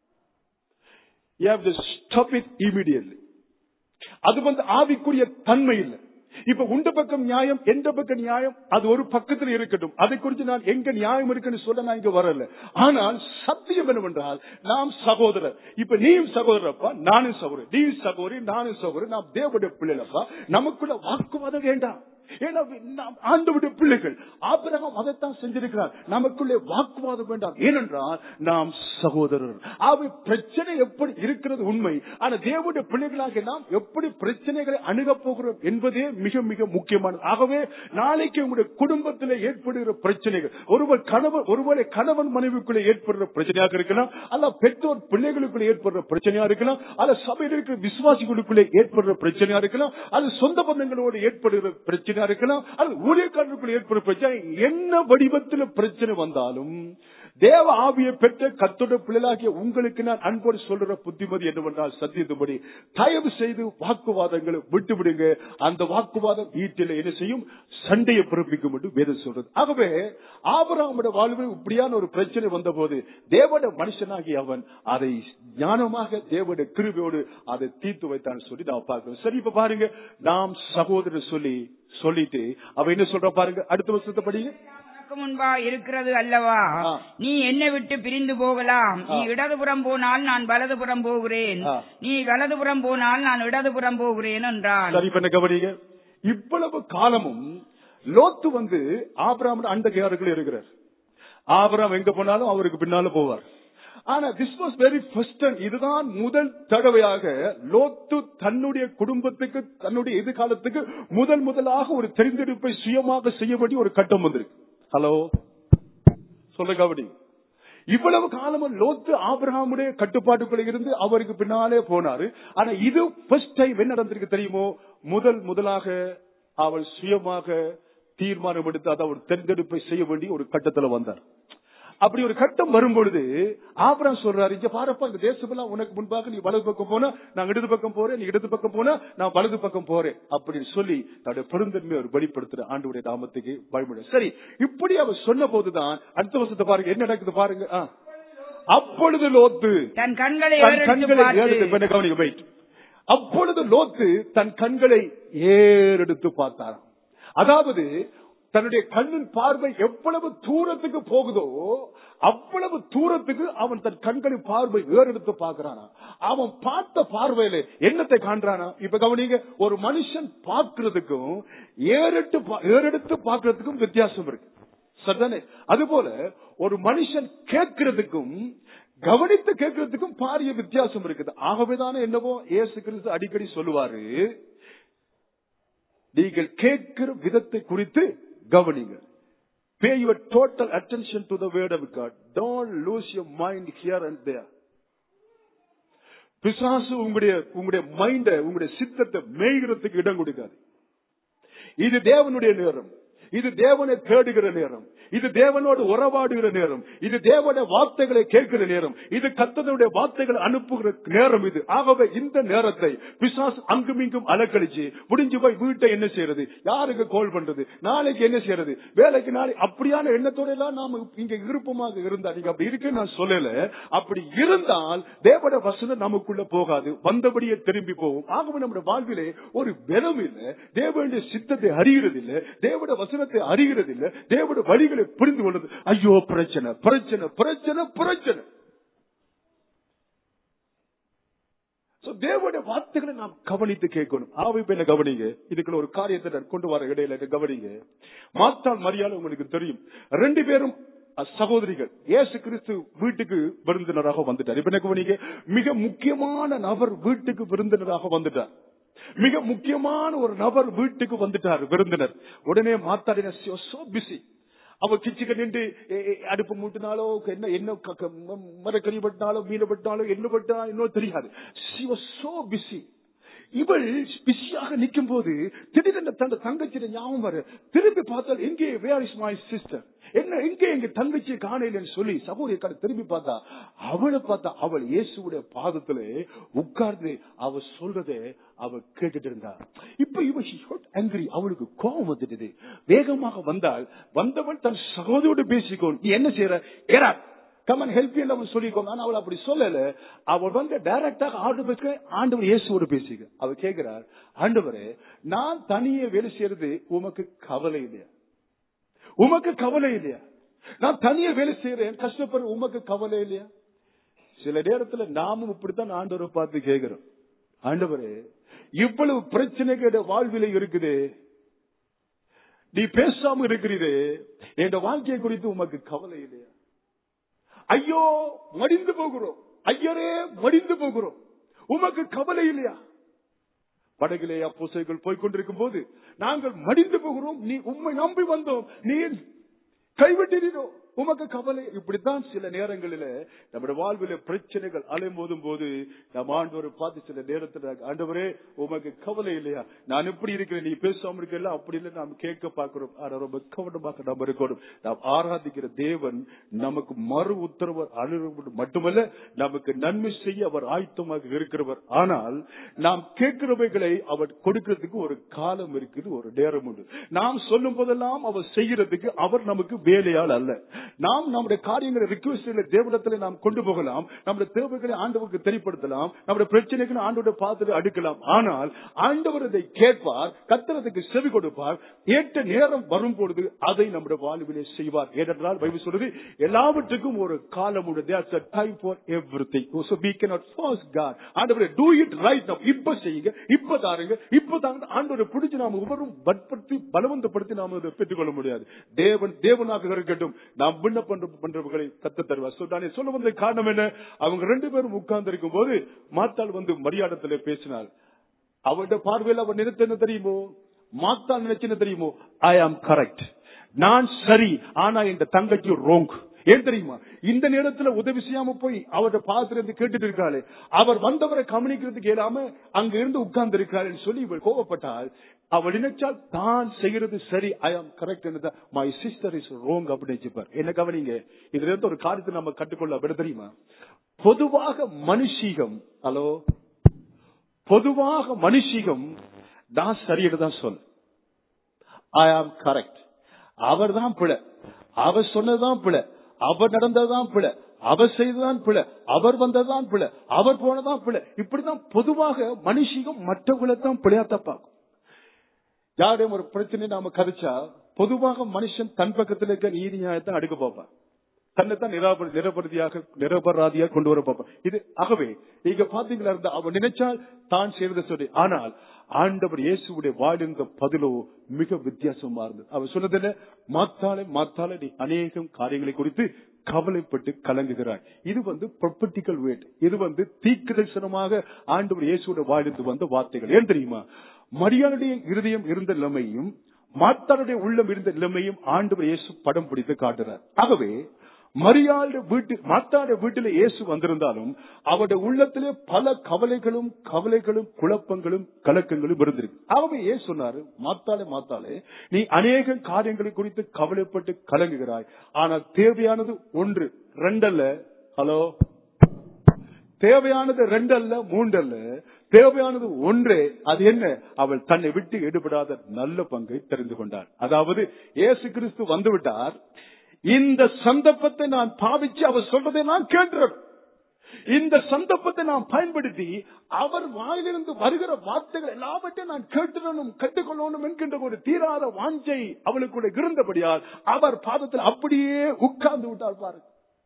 You have to stop it immediately. அது வந்து ஆவிக்குரிய தன்மை இல்லை இப்ப உண்ட பக்கம் நியாயம் எந்த பக்கம் நியாயம் அது ஒரு பக்கத்தில் இருக்கட்டும் அதை குறித்து நான் எங்க நியாயம் இருக்குன்னு சொல்ல நான் இங்க வரல ஆனால் சத்தியம் என்னவென்றால் நாம் சகோதரர் இப்ப நீயும் சகோதரப்பா நானும் சகோதரர் நீ சகோதரி நானும் சகோதரி நாம் தேவடைய பிள்ளைகளப்பா நமக்குள்ள வாக்குவாதம் வேண்டாம் ஏன்னா நாம் ஆண்டவருடைய பிள்ளைகள் ஆபிரகாம் அதைத்தான் செஞ்சிருக்கிறார் நமக்குள்ளே வாக்குவாதம் வேண்டாம் ஏனென்றால் நாம் சகோதரர் அவை பிரச்சனை எப்படி இருக்கிறது உண்மை ஆனா தேவனுடைய பிள்ளைகளாக நாம் எப்படி பிரச்சனைகளை அணுகப் போகிறோம் என்பதே மிக மிக முக்கியமானது ஆகவே நாளைக்கு உங்களுடைய குடும்பத்தில் ஏற்படுகிற பிரச்சனைகள் ஒருவர் கணவன் ஒருவரை கணவன் மனைவிக்குள்ளே ஏற்படுற பிரச்சனையாக இருக்கலாம் அல்ல பெற்றோர் பிள்ளைகளுக்குள்ளே ஏற்படுற பிரச்சனையா இருக்கலாம் அல்ல சபையில் இருக்கிற விசுவாசிகளுக்குள்ளே ஏற்படுற பிரச்சனையா இருக்கலாம் அது சொந்த பந்தங்களோடு ஏற்படுகிற பிரச்சனையா இருக்கலாம் அது ஊழியக்காரர்களுக்குள்ள ஏற்படுற பிரச்சனை என்ன வடிவத்தில் பிரச்சனை வந்தாலும் தேவ ஆவியை பெற்ற கத்தோட பிள்ளைகளாகிய உங்களுக்கு நான் அன்போடு சொல்ற புத்திமதி என்னவென்றால் சத்தியத்துபடி தயவு செய்து வாக்குவாதங்களை விட்டு விடுங்க அந்த வாக்குவாதம் வீட்டில் என்ன செய்யும் சண்டையை பிறப்பிக்கும் என்று வேதம் சொல்றது ஆகவே ஆபராமோட வாழ்வில் இப்படியான ஒரு பிரச்சனை வந்த போது தேவட மனுஷனாகி அவன் அதை ஞானமாக தேவட கிருபையோடு அதை தீர்த்து வைத்தான் சொல்லி நான் பார்க்கிறோம் சரி இப்ப பாருங்க நாம் சகோதரர் சொல்லி சொல்லிட்டு அவ என்ன சொல்ற பாருங்க அடுத்த வருஷத்தை படிங்க உனக்கு முன்பா இருக்கிறது அல்லவா ஆ. நீ என்னை விட்டு பிரிந்து போகலாம் நீ ஆ. இடதுபுறம் போனால் நான் வலதுபுறம் போகிறேன் ஆ. நீ வலதுபுறம் போனால் நான் இடதுபுறம் போகிறேன் என்றான் சரி பண்ண கவனிங்க இவ்வளவு காலமும் லோத்து வந்து ஆபிராமோட அண்டகையாருக்குள்ள இருக்கிறார் ஆபிராம் எங்க போனாலும் அவருக்கு பின்னால போவார் ஆனா திஸ் வாஸ் வெரி ஃபர்ஸ்ட் இதுதான் முதல் தடவையாக லோத்து தன்னுடைய குடும்பத்துக்கு தன்னுடைய எதிர்காலத்துக்கு முதல் முதலாக ஒரு தெரிந்தெடுப்பை சுயமாக செய்ய வேண்டிய ஒரு கட்டம் வந்திருக்கு ஹலோ சொல்ல கவனி இவ்வளவு காலமும் லோத்து ஆபிரகாமுடைய கட்டுப்பாட்டுக்குள்ள இருந்து அவருக்கு பின்னாலே போனாரு ஆனா இது ஃபர்ஸ்ட் டைம் என்ன நடந்திருக்கு தெரியுமோ முதல் முதலாக அவள் சுயமாக தீர்மானம் எடுத்து அதை அவர் தேர்ந்தெடுப்பை செய்ய வேண்டிய ஒரு கட்டத்துல வந்தார் அப்படி ஒரு கட்டம் வரும்பொழுது ஆபரம் சொல்றாரு இங்க பாருப்பா இந்த தேசமெல்லாம் உனக்கு முன்பாக நீ வலது பக்கம் போனா நான் இடது பக்கம் போறேன் நீ இடது பக்கம் போனா நான் வலது பக்கம் போறேன் அப்படின்னு சொல்லி தன்னுடைய பெருந்தன்மையை அவர் வெளிப்படுத்துற ஆண்டுடைய நாமத்துக்கு பயமுட சரி இப்படி அவர் சொன்ன போதுதான் அடுத்த வருஷத்தை பாருங்க என்ன நடக்குது பாருங்க ஆ. அப்பொழுது லோத்து தன் கண்களை தன் ஏறெடுத்து கண்களை பார்த்து, ஏறெடுத்து இப்ப என்ன கவனிங்க, wait. அப்பொழுது லோத்து தன் கண்களை ஏறெடுத்து பார்த்தாராம் அதாவது தன்னுடைய கண்ணின் பார்வை எவ்வளவு தூரத்துக்கு போகுதோ அவ்வளவு தூரத்துக்கு அவன் தன் கண்களின் பார்வை ஏறெடுத்து பார்க்கிறானா அவன் பார்த்த பார்வையில என்னத்தை காண்றானா இப்ப கவனிங்க ஒரு மனுஷன் பார்க்கிறதுக்கும் ஏறெட்டு பா- ஏறெடுத்து பார்க்கிறதுக்கும் வித்தியாசம் இருக்கு சரிதானே அதுபோல ஒரு மனுஷன் கேட்கிறதுக்கும் கவனித்து கேட்கறதுக்கும் பாரிய வித்தியாசம் இருக்குது ஆகவேதானே என்னவோ இயேசு கிறிஸ்து அடிக்கடி சொல்லுவாரு நீங்கள் கேட்கிற விதத்தை குறித்து கவனிங்க pay your total attention to the word of God don't lose your mind here and there பிசாசு உங்களுடைய உங்களுடைய மைண்ட உங்களுடைய சித்தத்தை மேய்கிறதுக்கு இடம் கொடுக்காது இது தேவனுடைய நேரம் இது தேவனை தேடுகிற நேரம் இது தேவனோடு உறவாடுகிற நேரம் இது தேவனுடைய வார்த்தைகளை கேட்கிற நேரம் இது கத்தனுடைய வார்த்தைகளை அனுப்புகிற நேரம் இது ஆகவே இந்த நேரத்தை பிசாஸ் அங்குமிங்கும் அலக்கழிச்சு முடிஞ்சு போய் வீட்டை என்ன செய்யறது யாருக்கு கால் பண்றது நாளைக்கு என்ன செய்யறது வேலைக்கு நாளை அப்படியான எண்ணத்தோட எல்லாம் நாம இங்க விருப்பமாக இருந்தா நீங்க அப்படி இருக்கு நான் சொல்லல அப்படி இருந்தால் தேவட வசனம் நமக்குள்ள போகாது வந்தபடியே திரும்பி போகும் ஆகவே நம்முடைய வாழ்விலே ஒரு பலம் இல்லை தேவனுடைய சித்தத்தை அறிகிறது இல்லை தேவட வசனத்தை அறிகிறது இல்லை தேவட வழிகளை புரிந்து கொள்வது ஐயோ பிரச்சனை பிரச்சனை பிரச்சனை பிரச்சனை So, தேவனுடைய வார்த்தைகளை நாம் கவனித்து கேட்கணும் ஆவை என்ன கவனிங்க இதுக்குள்ள ஒரு காரியத்தை நான் கொண்டு வர இடையில இதை கவனிங்க மாத்தாள் மரியாதை உங்களுக்கு தெரியும் ரெண்டு பேரும் அஹ், சகோதரிகள் இயேசு கிறிஸ்து வீட்டுக்கு விருந்தினராக வந்துட்டார் இப்ப என்ன கவனிங்க மிக முக்கியமான நபர் வீட்டுக்கு விருந்தினராக வந்துட்டார் மிக முக்கியமான ஒரு நபர் வீட்டுக்கு வந்துட்டார் விருந்தினர் உடனே மாத்தாடின சோ பிஸி அவ கிச்சுக்க நின்று எ- எ- அடுப்பு மூட்டினாலோ என்ன என்ன க- க- ம- மரக்கறி பட்டினாலோ மீன் பட்டினாலோ என்ன பட்டா இன்னும் தெரியாது she was so busy இவள் பிஸியாக நிற்கும் போது திடீரென தன் தங்கச்சிയുടെ ஞாபகம் வர திரும்பி பார்த்தால் எங்கே வேர் இஸ் மை சிஸ்டர் என்ன எங்கே எங்க தங்கச்சி காணையிலன்னு சொல்லி சகோதரி கடை திரும்பி பார்த்தா அவளை பார்த்தா அவள் இயேசுடைய பாதத்துல உட்கார்ந்து அவ சொல்றதை அவ கேட்டுட்டு இருந்தா இப்ப இவ அங்கிரி அவளுக்கு கோபம் வந்துட்டது வேகமாக வந்தால் வந்தவள் தன் சகோதரியோடு பேசிக்கோ நீ என்ன செய்யற ஏறா கமன் ஹெல்ப் அவன் சொல்லிக்கோங்க ஆனா அவள் அப்படி சொல்லல அவள் வந்து டைரக்டாக ஆண்டு பேச ஆண்டவர் இயேசுவோடு பேசிக்க அவ கேட்கிறார் ஆண்டவரே நான் தனியே வேலை செய்யறது உமக்கு கவலை இல்லையா உமக்கு கவலை இல்லையா நான் தனியே வேலை செய்யறேன் கஷ்டப்படுற உமக்கு கவலை இல்லையா சில நேரத்துல நாமும் இப்படித்தான் ஆண்டவரை பார்த்து கேட்கிறோம் ஆண்டவரே இவ்வளவு பிரச்சனைகள் வாழ்வில இருக்குது நீ பேசாம இருக்கிறீரே என் வாழ்க்கையை குறித்து உமக்கு கவலை இல்லையா ஐயோ மடிந்து போகிறோம் ஐயரே மடிந்து போகிறோம் உமக்கு கவலை இல்லையா படகிலே அப்போசைகள் போய்கொண்டிருக்கும் போது நாங்கள் மடிந்து போகிறோம் நீ உண்மை நம்பி வந்தோம் நீ கைவிட்டீரோ உமக்கு கவலை இப்படித்தான் சில நேரங்களில நம்முடைய வாழ்வில பிரச்சனைகள் அலைமோதும் போது நம் ஆண்டவரை பார்த்து சில நேரத்தில் ஆண்டவரே உமக்கு கவலை இல்லையா நான் எப்படி இருக்கிறேன் நீ பேசாம இருக்கல அப்படி இல்லை நாம் கேட்க பார்க்கிறோம் ஆனா ரொம்ப கவனமாக நாம் இருக்கணும் நாம் ஆராதிக்கிற தேவன் நமக்கு மறு உத்தரவு அனுபவம் மட்டுமல்ல நமக்கு நன்மை செய்ய அவர் ஆயத்தமாக இருக்கிறவர் ஆனால் நாம் கேட்கிறவைகளை அவர் கொடுக்கிறதுக்கு ஒரு காலம் இருக்குது ஒரு நேரம் உண்டு நாம் சொல்லும் போதெல்லாம் அவர் செய்யறதுக்கு அவர் நமக்கு வேலையால் அல்ல நாம் நம்முடைய காரியங்களை ரிக்வெஸ்ட்களை தேவனத்தில் நாம் கொண்டு போகலாம் நம்முடைய தேவைகளை ஆண்டவருக்கு தெரியப்படுத்தலாம் நம்முடைய பிரச்சனைகளை ஆண்டோட பார்த்து அடுக்கலாம் ஆனால் ஆண்டவர் அதை கேட்பார் கத்திரத்துக்கு செவி கொடுப்பார் ஏற்ற நேரம் வரும் பொழுது அதை நம்முடைய வாழ்விலே செய்வார் ஏனென்றால் பைபிள் சொல்றது எல்லாவற்றுக்கும் ஒரு காலம் உண்டு there's a time for everything so we cannot force God ஆண்டவரே do it right now இப்ப செய்யுங்க இப்ப தாருங்க இப்ப தாங்க ஆண்டவரை பிடிச்சு நாம ஒவ்வொரு பட்படுத்தி பலவந்தப்படுத்தி நாம அதை பெற்றுக்கொள்ள முடியாது தேவன் தேவனாக இருக்கட்டும் நாம் விண்ணப்பம் பண்றவர்களை கத்து தருவார் So, நான் சொல்ல வந்த காரணம் என்ன அவங்க ரெண்டு பேரும் உட்கார்ந்து இருக்கும் போது மாத்தாள் வந்து மரியாதத்துல பேசினாள் அவருடைய பார்வையில் அவர் நினைத்த என்ன தெரியுமோ மாத்தாள் நினைச்சு தெரியுமோ ஐ ஆம் கரெக்ட் நான் சரி ஆனா இந்த தங்கச்சி ரோங் ஏன் தெரியுமா இந்த நேரத்துல உதவி செய்யாம போய் அவருடைய பாதத்துல இருந்து கேட்டுட்டு இருக்காளே அவர் வந்தவரை கவனிக்கிறதுக்கு இயலாம அங்க இருந்து உட்கார்ந்து இருக்காருன்னு சொல்லி இவள் கோவப்பட்டால் அவள் நினைச்சால் தான் செய்யறது சரி I am correct my sister is wrong அப்படின்னு வச்சுப்பார் என்ன கவனிங்க இதுல இருந்து ஒரு காரியத்தை நம்ம கட்டுக்கொள்ள அப்படி தெரியுமா பொதுவாக மனுஷீகம் ஹலோ பொதுவாக மனுஷீகம் நான் சரின்னு தான் சொல் ஐ ஆம் கரெக்ட் அவர் தான் பிழை அவர் சொன்னதுதான் பிழை அவர் நடந்ததுதான் பிழை அவர் செய்ததான் பிழை அவர் வந்ததுதான் பிழை அவர் போனதான் பிழை இப்படிதான் பொதுவாக மனுஷிகம் மற்றவங்களை தான் பிழையாத்த பார்க்கும் யாரையும் ஒரு பிரச்சனை நாம கதைச்சா பொதுவாக மனுஷன் தன் பக்கத்தில் இருக்க நீதி நியாயத்தை அடுக்க பார்ப்பான் தன்னைத்தான் நிராப- நிரபராதியாக நிரபராதியாக கொண்டு வர பார்ப்பான் இது ஆகவே நீங்க பாத்தீங்களா இருந்தா அவன் நினைச்சால் தான் செய்வதை சொல்லி ஆனால் ஆண்டவர் இயேசுடைய வாழ்ந்த பதிலோ மிக வித்தியாசமா இருந்தது அவர் சொன்னது என்ன மாத்தாலே மாத்தாலே நீ அநேகம் காரியங்களை குறித்து கவலைப்பட்டு கலங்குகிறாய் இது வந்து ப்ரொபட்டிக்கல் வேட் இது வந்து தீர்க்கதரிசனமாக ஆண்டவர் இயேசுடைய வாழ்ந்து வந்த வார்த்தைகள் ஏன் தெரியுமா மரியாதைய இருதயம் இருந்த நிலைமையும் மாத்தாருடைய உள்ளம் இருந்த நிலைமையும் ஆண்டவர் இயேசு படம் பிடித்து காட்டுறார் ஆகவே மரியாளுடைய வீட்டு மாத்தாடைய வீட்டிலே இயேசு வந்திருந்தாலும் அவருடைய உள்ளத்திலே பல கவலைகளும் கவலைகளும் குழப்பங்களும் கலக்கங்களும் இருந்திருக்கு ஆகவே ஏன் சொன்னாரு மாத்தாலே மாத்தாலே நீ அநேக காரியங்களை குறித்து கவலைப்பட்டு கலங்குகிறாய் ஆனால் தேவையானது ஒன்று ரெண்டல்ல ஹலோ தேவையானது ரெண்டு அல்ல மூன்று அல்ல தேவையானது ஒன்றே அது என்ன அவள் தன்னை விட்டு எடுபடாத நல்ல பங்கை தெரிந்து கொண்டார் அதாவது இயேசு கிறிஸ்து வந்துவிட்டார் இந்த சந்தர்ப்பத்தை நான் பாவிச்சு அவர் சொல்றதை நான் கேட்டுறேன் இந்த சந்தர்ப்பத்தை நான் பயன்படுத்தி அவர் வாயிலிருந்து வருகிற வார்த்தைகள் எல்லாவற்றையும் நான் கேட்டுடணும் கற்றுக்கொள்ளணும் என்கின்ற ஒரு தீராத வாஞ்சை அவளுக்குள்ள இருந்தபடியால் அவர் பாதத்தில் அப்படியே உட்கார்ந்து விட்டார் பாருங்க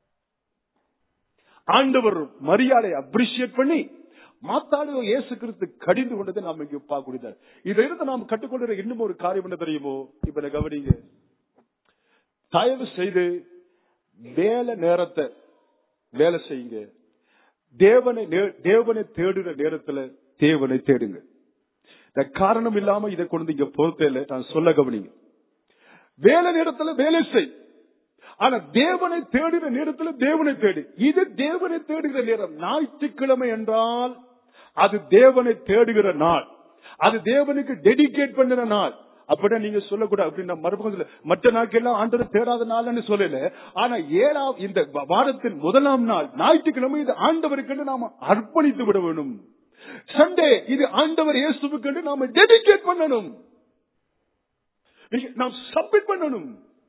ஆண்டவர் மரியாதை அப்ரிசியேட் பண்ணி மாத்தாடு இயேசு கிறிஸ்து கடிந்து கொண்டதை நாம் இங்க பார்க்க இதை இருந்து நாம் கற்றுக்கொள்கிற இன்னும் ஒரு காரியம் என்ன தெரியுமோ இப்ப இதை கவனிங்க தயவு செய்து வேலை நேரத்தை வேலை செய்யுங்க தேவனை நே- தேவனை தேடுற நேரத்துல தேவனை தேடுங்க இந்த காரணம் இல்லாம இதை கொண்டு இங்க பொறுத்த நான் சொல்ல கவனிங்க வேலை நேரத்துல வேலை செய் ஆனா தேவனை தேடுகிற நேரத்துல தேவனை தேடு இது தேவனை தேடுகிற நேரம் ஞாயிற்றுக்கிழமை என்றால் அது தேவனை தேடுகிற நாள் அது தேவனுக்கு டெடிகேட் பண்ணுற நாள் அப்படின்னா நீங்க சொல்லக்கூடாது அப்படின்னு நான் மறுபக்கம் சொல்ல மற்ற நாட்கெல்லாம் ஆண்டவர் தேடாத நாள்னு சொல்லல ஆனா ஏழாம் இந்த வ- வாரத்தின் முதலாம் நாள் ஞாயிற்றுக்கிழமை இது ஆண்டவருக்கு நாம அர்ப்பணித்து விட வேணும் சண்டே இது ஆண்டவர் இயேசுவுக்கு நாம டெடிகேட் பண்ணணும் நீங்க- நாம் சப்மிட் பண்ணணும்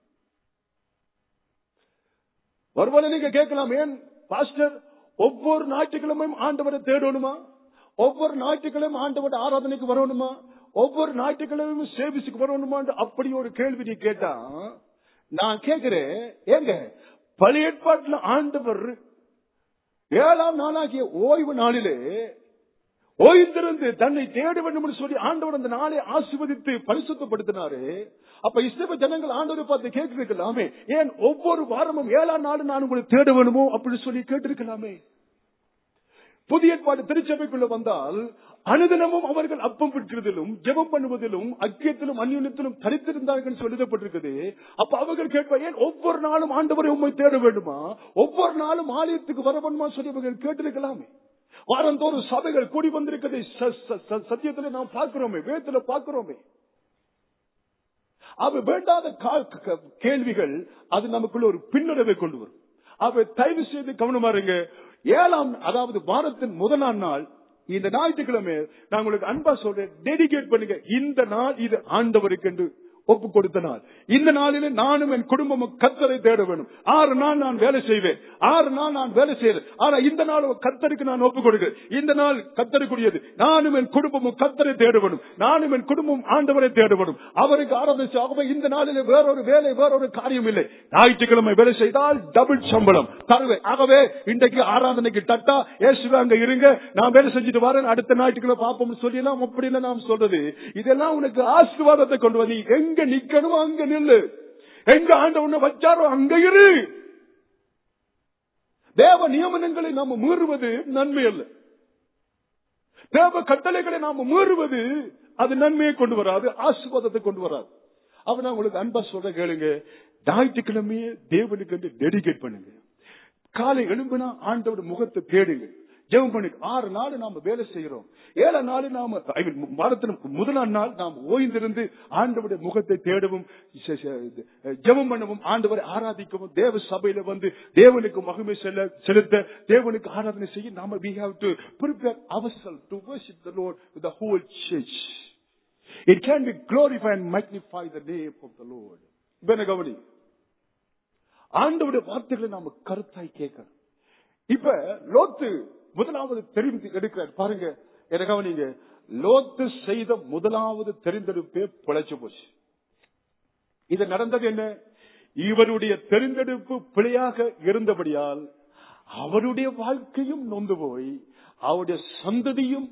ஒருவேளை நீங்க கேட்கலாம் ஏன் பாஸ்டர் ஒவ்வொரு ஞாயிற்றுக்கிழமையும் ஆண்டவரை தேடணுமா ஒவ்வொரு ஞாயிற்றுக்கிழமையும் ஆண்டவரோட ஆராதனைக்கு வரணுமா ஒவ்வொரு ஞாயிற்றுக்கிழமையும் சேவிசுக்கு வரணுமா அப்படி ஒரு கேள்வி நீ கேட்டா நான் கேட்கிறேன் ஏங்க பழைய ஏற்பாட்டுல ஆண்டவர் ஏழாம் நாளாகிய ஓய்வு நாளிலே ஓய்ந்திருந்து தன்னை தேட வேண்டும் என்று சொல்லி ஆண்டவர் அந்த நாளை ஆசிர்வதித்து பரிசுத்தப்படுத்தினாரு அப்ப இஸ்ரேல் ஜனங்கள் ஆண்டவரை பார்த்து கேட்டிருக்கலாமே ஏன் ஒவ்வொரு வாரமும் ஏழாம் நாள் நான் உங்களை தேட வேணுமோ அப்படின்னு சொல்லி கேட்டிருக்கலாமே புதிய ஏற்பாடு திருச்சபைக்குள்ள வந்தால் அனுதினமும் அவர்கள் அப்பம் விற்கிறதிலும் ஜெபம் பண்ணுவதிலும் அக்கியத்திலும் அந்யுனத்திலும் தரித்திருந்தார்கள் என்று எழுதப்பட்டிருக்குது அப்ப அவர்கள் கேட்பா ஏன் ஒவ்வொரு நாளும் ஆண்டவரை உண்மை தேட வேண்டுமா ஒவ்வொரு நாளும் ஆலயத்துக்கு வர வேண்டுமா சொல்லி அவர்கள் கேட்டிருக்கலாமே வாரந்தோறும் சபைகள் கூடி வந்திருக்கிறதை ச- ச- ச- சத்தியத்துல நாம் பார்க்கிறோமே வேதத்துல பார்க்கிறோமே அவ வேண்டாத கா- க- கேள்விகள் அது நமக்குள்ள ஒரு பின்னடைவை கொண்டு வரும் அவ தயவு செய்து கவனமா இருங்க ஏழாம் அதாவது வாரத்தின் முதலாம் நாள் இந்த ஞாயிற்றுக்கிழமை நான் உங்களுக்கு அன்பா சொல்றேன் டெடிகேட் பண்ணுங்க இந்த நாள் இது ஆண்டவருக்கு என்று ஒப்பு கொடுத்த நாள் இந்த நாளிலே நானும் என் குடும்பமும் கத்தரை தேட வேண்டும் ஆறு நாள் நான் வேலை செய்வேன் ஆறு நாள் நான் வேலை செய்வேன் ஆனா இந்த நாள் கத்தருக்கு நான் ஒப்பு கொடுக்கிறேன் இந்த நாள் கத்தருக்குரியது நானும் என் குடும்பமும் கத்தரை தேட வேண்டும் நானும் என் குடும்பம் ஆண்டவரை தேட வேண்டும் அவருக்கு ஆராதனை ஆகவே இந்த நாளிலே வேறொரு வேலை வேறொரு காரியம் இல்லை ஞாயிற்றுக்கிழமை வேலை செய்தால் டபுள் சம்பளம் தருவேன் ஆகவே இன்றைக்கு ஆராதனைக்கு தட்டா ஏசுவே அங்க இருங்க நான் வேலை செஞ்சுட்டு வரேன் அடுத்த ஞாயிற்றுக்கிழமை பார்ப்போம் சொல்லி எல்லாம் அப்படி இல்லை நாம் சொல்றது இதெல்லாம் உனக்கு ஆசீர்வாதத்தை கொண்டு வந்து எங்க நிக்கணும் அங்க நில்லு எங்க ஆண்டவனை வச்சாரோ அங்க இரு தேவ நியமனங்களை நாம மீறுவது நன்மை அல்ல தேவ கட்டளைகளை நாம மீறுவது அது நன்மையை கொண்டு வராது ஆசீர்வாதத்தை கொண்டு வராது அவன் நான் உங்களுக்கு அன்பா சொல்ற கேளுங்க ஞாயிற்றுக்கிழமையே தேவனுக்கு என்று டெடிகேட் பண்ணுங்க காலை எழும்பினா ஆண்டோட முகத்தை தேடுங்க ஜெபம் பண்ணி ஆறு நாள் நாம வேலை செய்யறோம் ஏழு நாள் நாம I mean, வாரத்தின் முதலாம் நாள் நாம் ஓய்ந்திருந்து ஆண்டவருடைய முகத்தை தேடவும் செ- செ- ஜெபம் பண்ணவும் ஆண்டவரை ஆராதிக்கவும் தேவ சபையில வந்து தேவனுக்கு மகிமை செல்ல செலுத்த தேவனுக்கு ஆராதனை செய்ய நாம we have to prepare ourselves to worship the Lord with the whole church. It can be glorify and magnify the name of the Lord. இப்ப என்ன கவனி ஆண்டவருடைய வார்த்தைகளை நாம கருத்தாய் கேட்கணும் இப்ப லோத்து முதலாவது தெரிந்து எடுக்கிறார் பாருங்க என்ன கவனிங்க லோத்து செய்த முதலாவது தெரிந்தெடுப்பே பிழைச்சு போச்சு இது நடந்தது என்ன இவருடைய தெரிந்தெடுப்பு பிழையாக இருந்தபடியால் அவருடைய வாழ்க்கையும் நொந்து போய் அவருடைய சந்ததியும்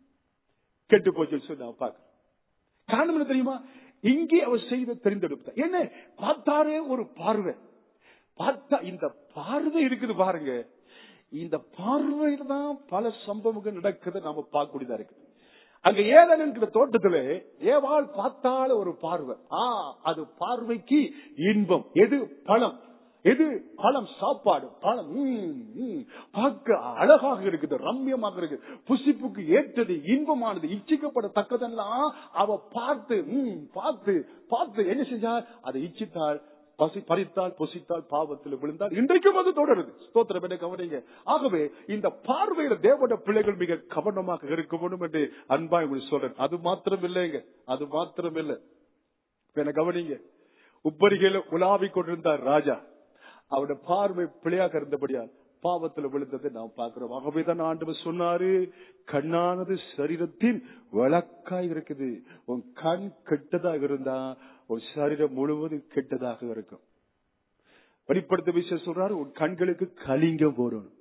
கெட்டு போச்சுன்னு சொல்லி நான் பார்க்கிறேன் காரணம் என்ன தெரியுமா இங்கே அவர் செய்த தெரிந்தெடுப்பு தான். என்ன பார்த்தாரே ஒரு பார்வை பார்த்தா இந்த பார்வை இருக்குது பாருங்க இந்த பார்வையில தான் பல சம்பவங்கள் நடக்குது நாம பார்க்கக்கூடியதா இருக்கு அங்க ஏதன் என்கிற தோட்டத்துல ஏவாள் பார்த்தால ஒரு பார்வை ஆ அது பார்வைக்கு இன்பம் எது பழம் எது பழம் சாப்பாடு பழம் ம், ம். பார்க்க அழகாக இருக்குது ரம்யமாக இருக்கு புசிப்புக்கு ஏற்றது இன்பமானது இச்சிக்கப்படத்தக்கதெல்லாம் அவ பார்த்து ம், பார்த்து பார்த்து என்ன செஞ்சா அதை இச்சித்தாள் பசி பறித்தால் பொசித்தால் பாவத்தில் விழுந்தால் இன்றைக்கும் அது தொடருது ஸ்தோத்திரம் என்ன கவனிங்க ஆகவே இந்த பார்வையில தேவட பிள்ளைகள் மிக கவனமாக இருக்க வேண்டும் என்று அன்பா உங்களுக்கு சொல்றேன் அது மாத்திரம் இல்லைங்க அது மாத்திரம் இல்லை இப்ப என்ன கவனிங்க உப்பரிகையில உலாவி கொண்டிருந்தார் ராஜா அவருடைய பார்வை பிழையாக இருந்தபடியால் பாவத்தில் விழுந்ததை நாம் பார்க்கிறோம் ஆகவேதான் ஆண்டவர் சொன்னாரு கண்ணானது சரீரத்தின் வழக்காய் இருக்குது உன் கண் கெட்டதாக இருந்தா உன் சரீரம் முழுவதும் கெட்டதாக இருக்கும் வெளிப்படுத்த விஷயம் சொல்றாரு உன் கண்களுக்கு கலிங்க போடணும்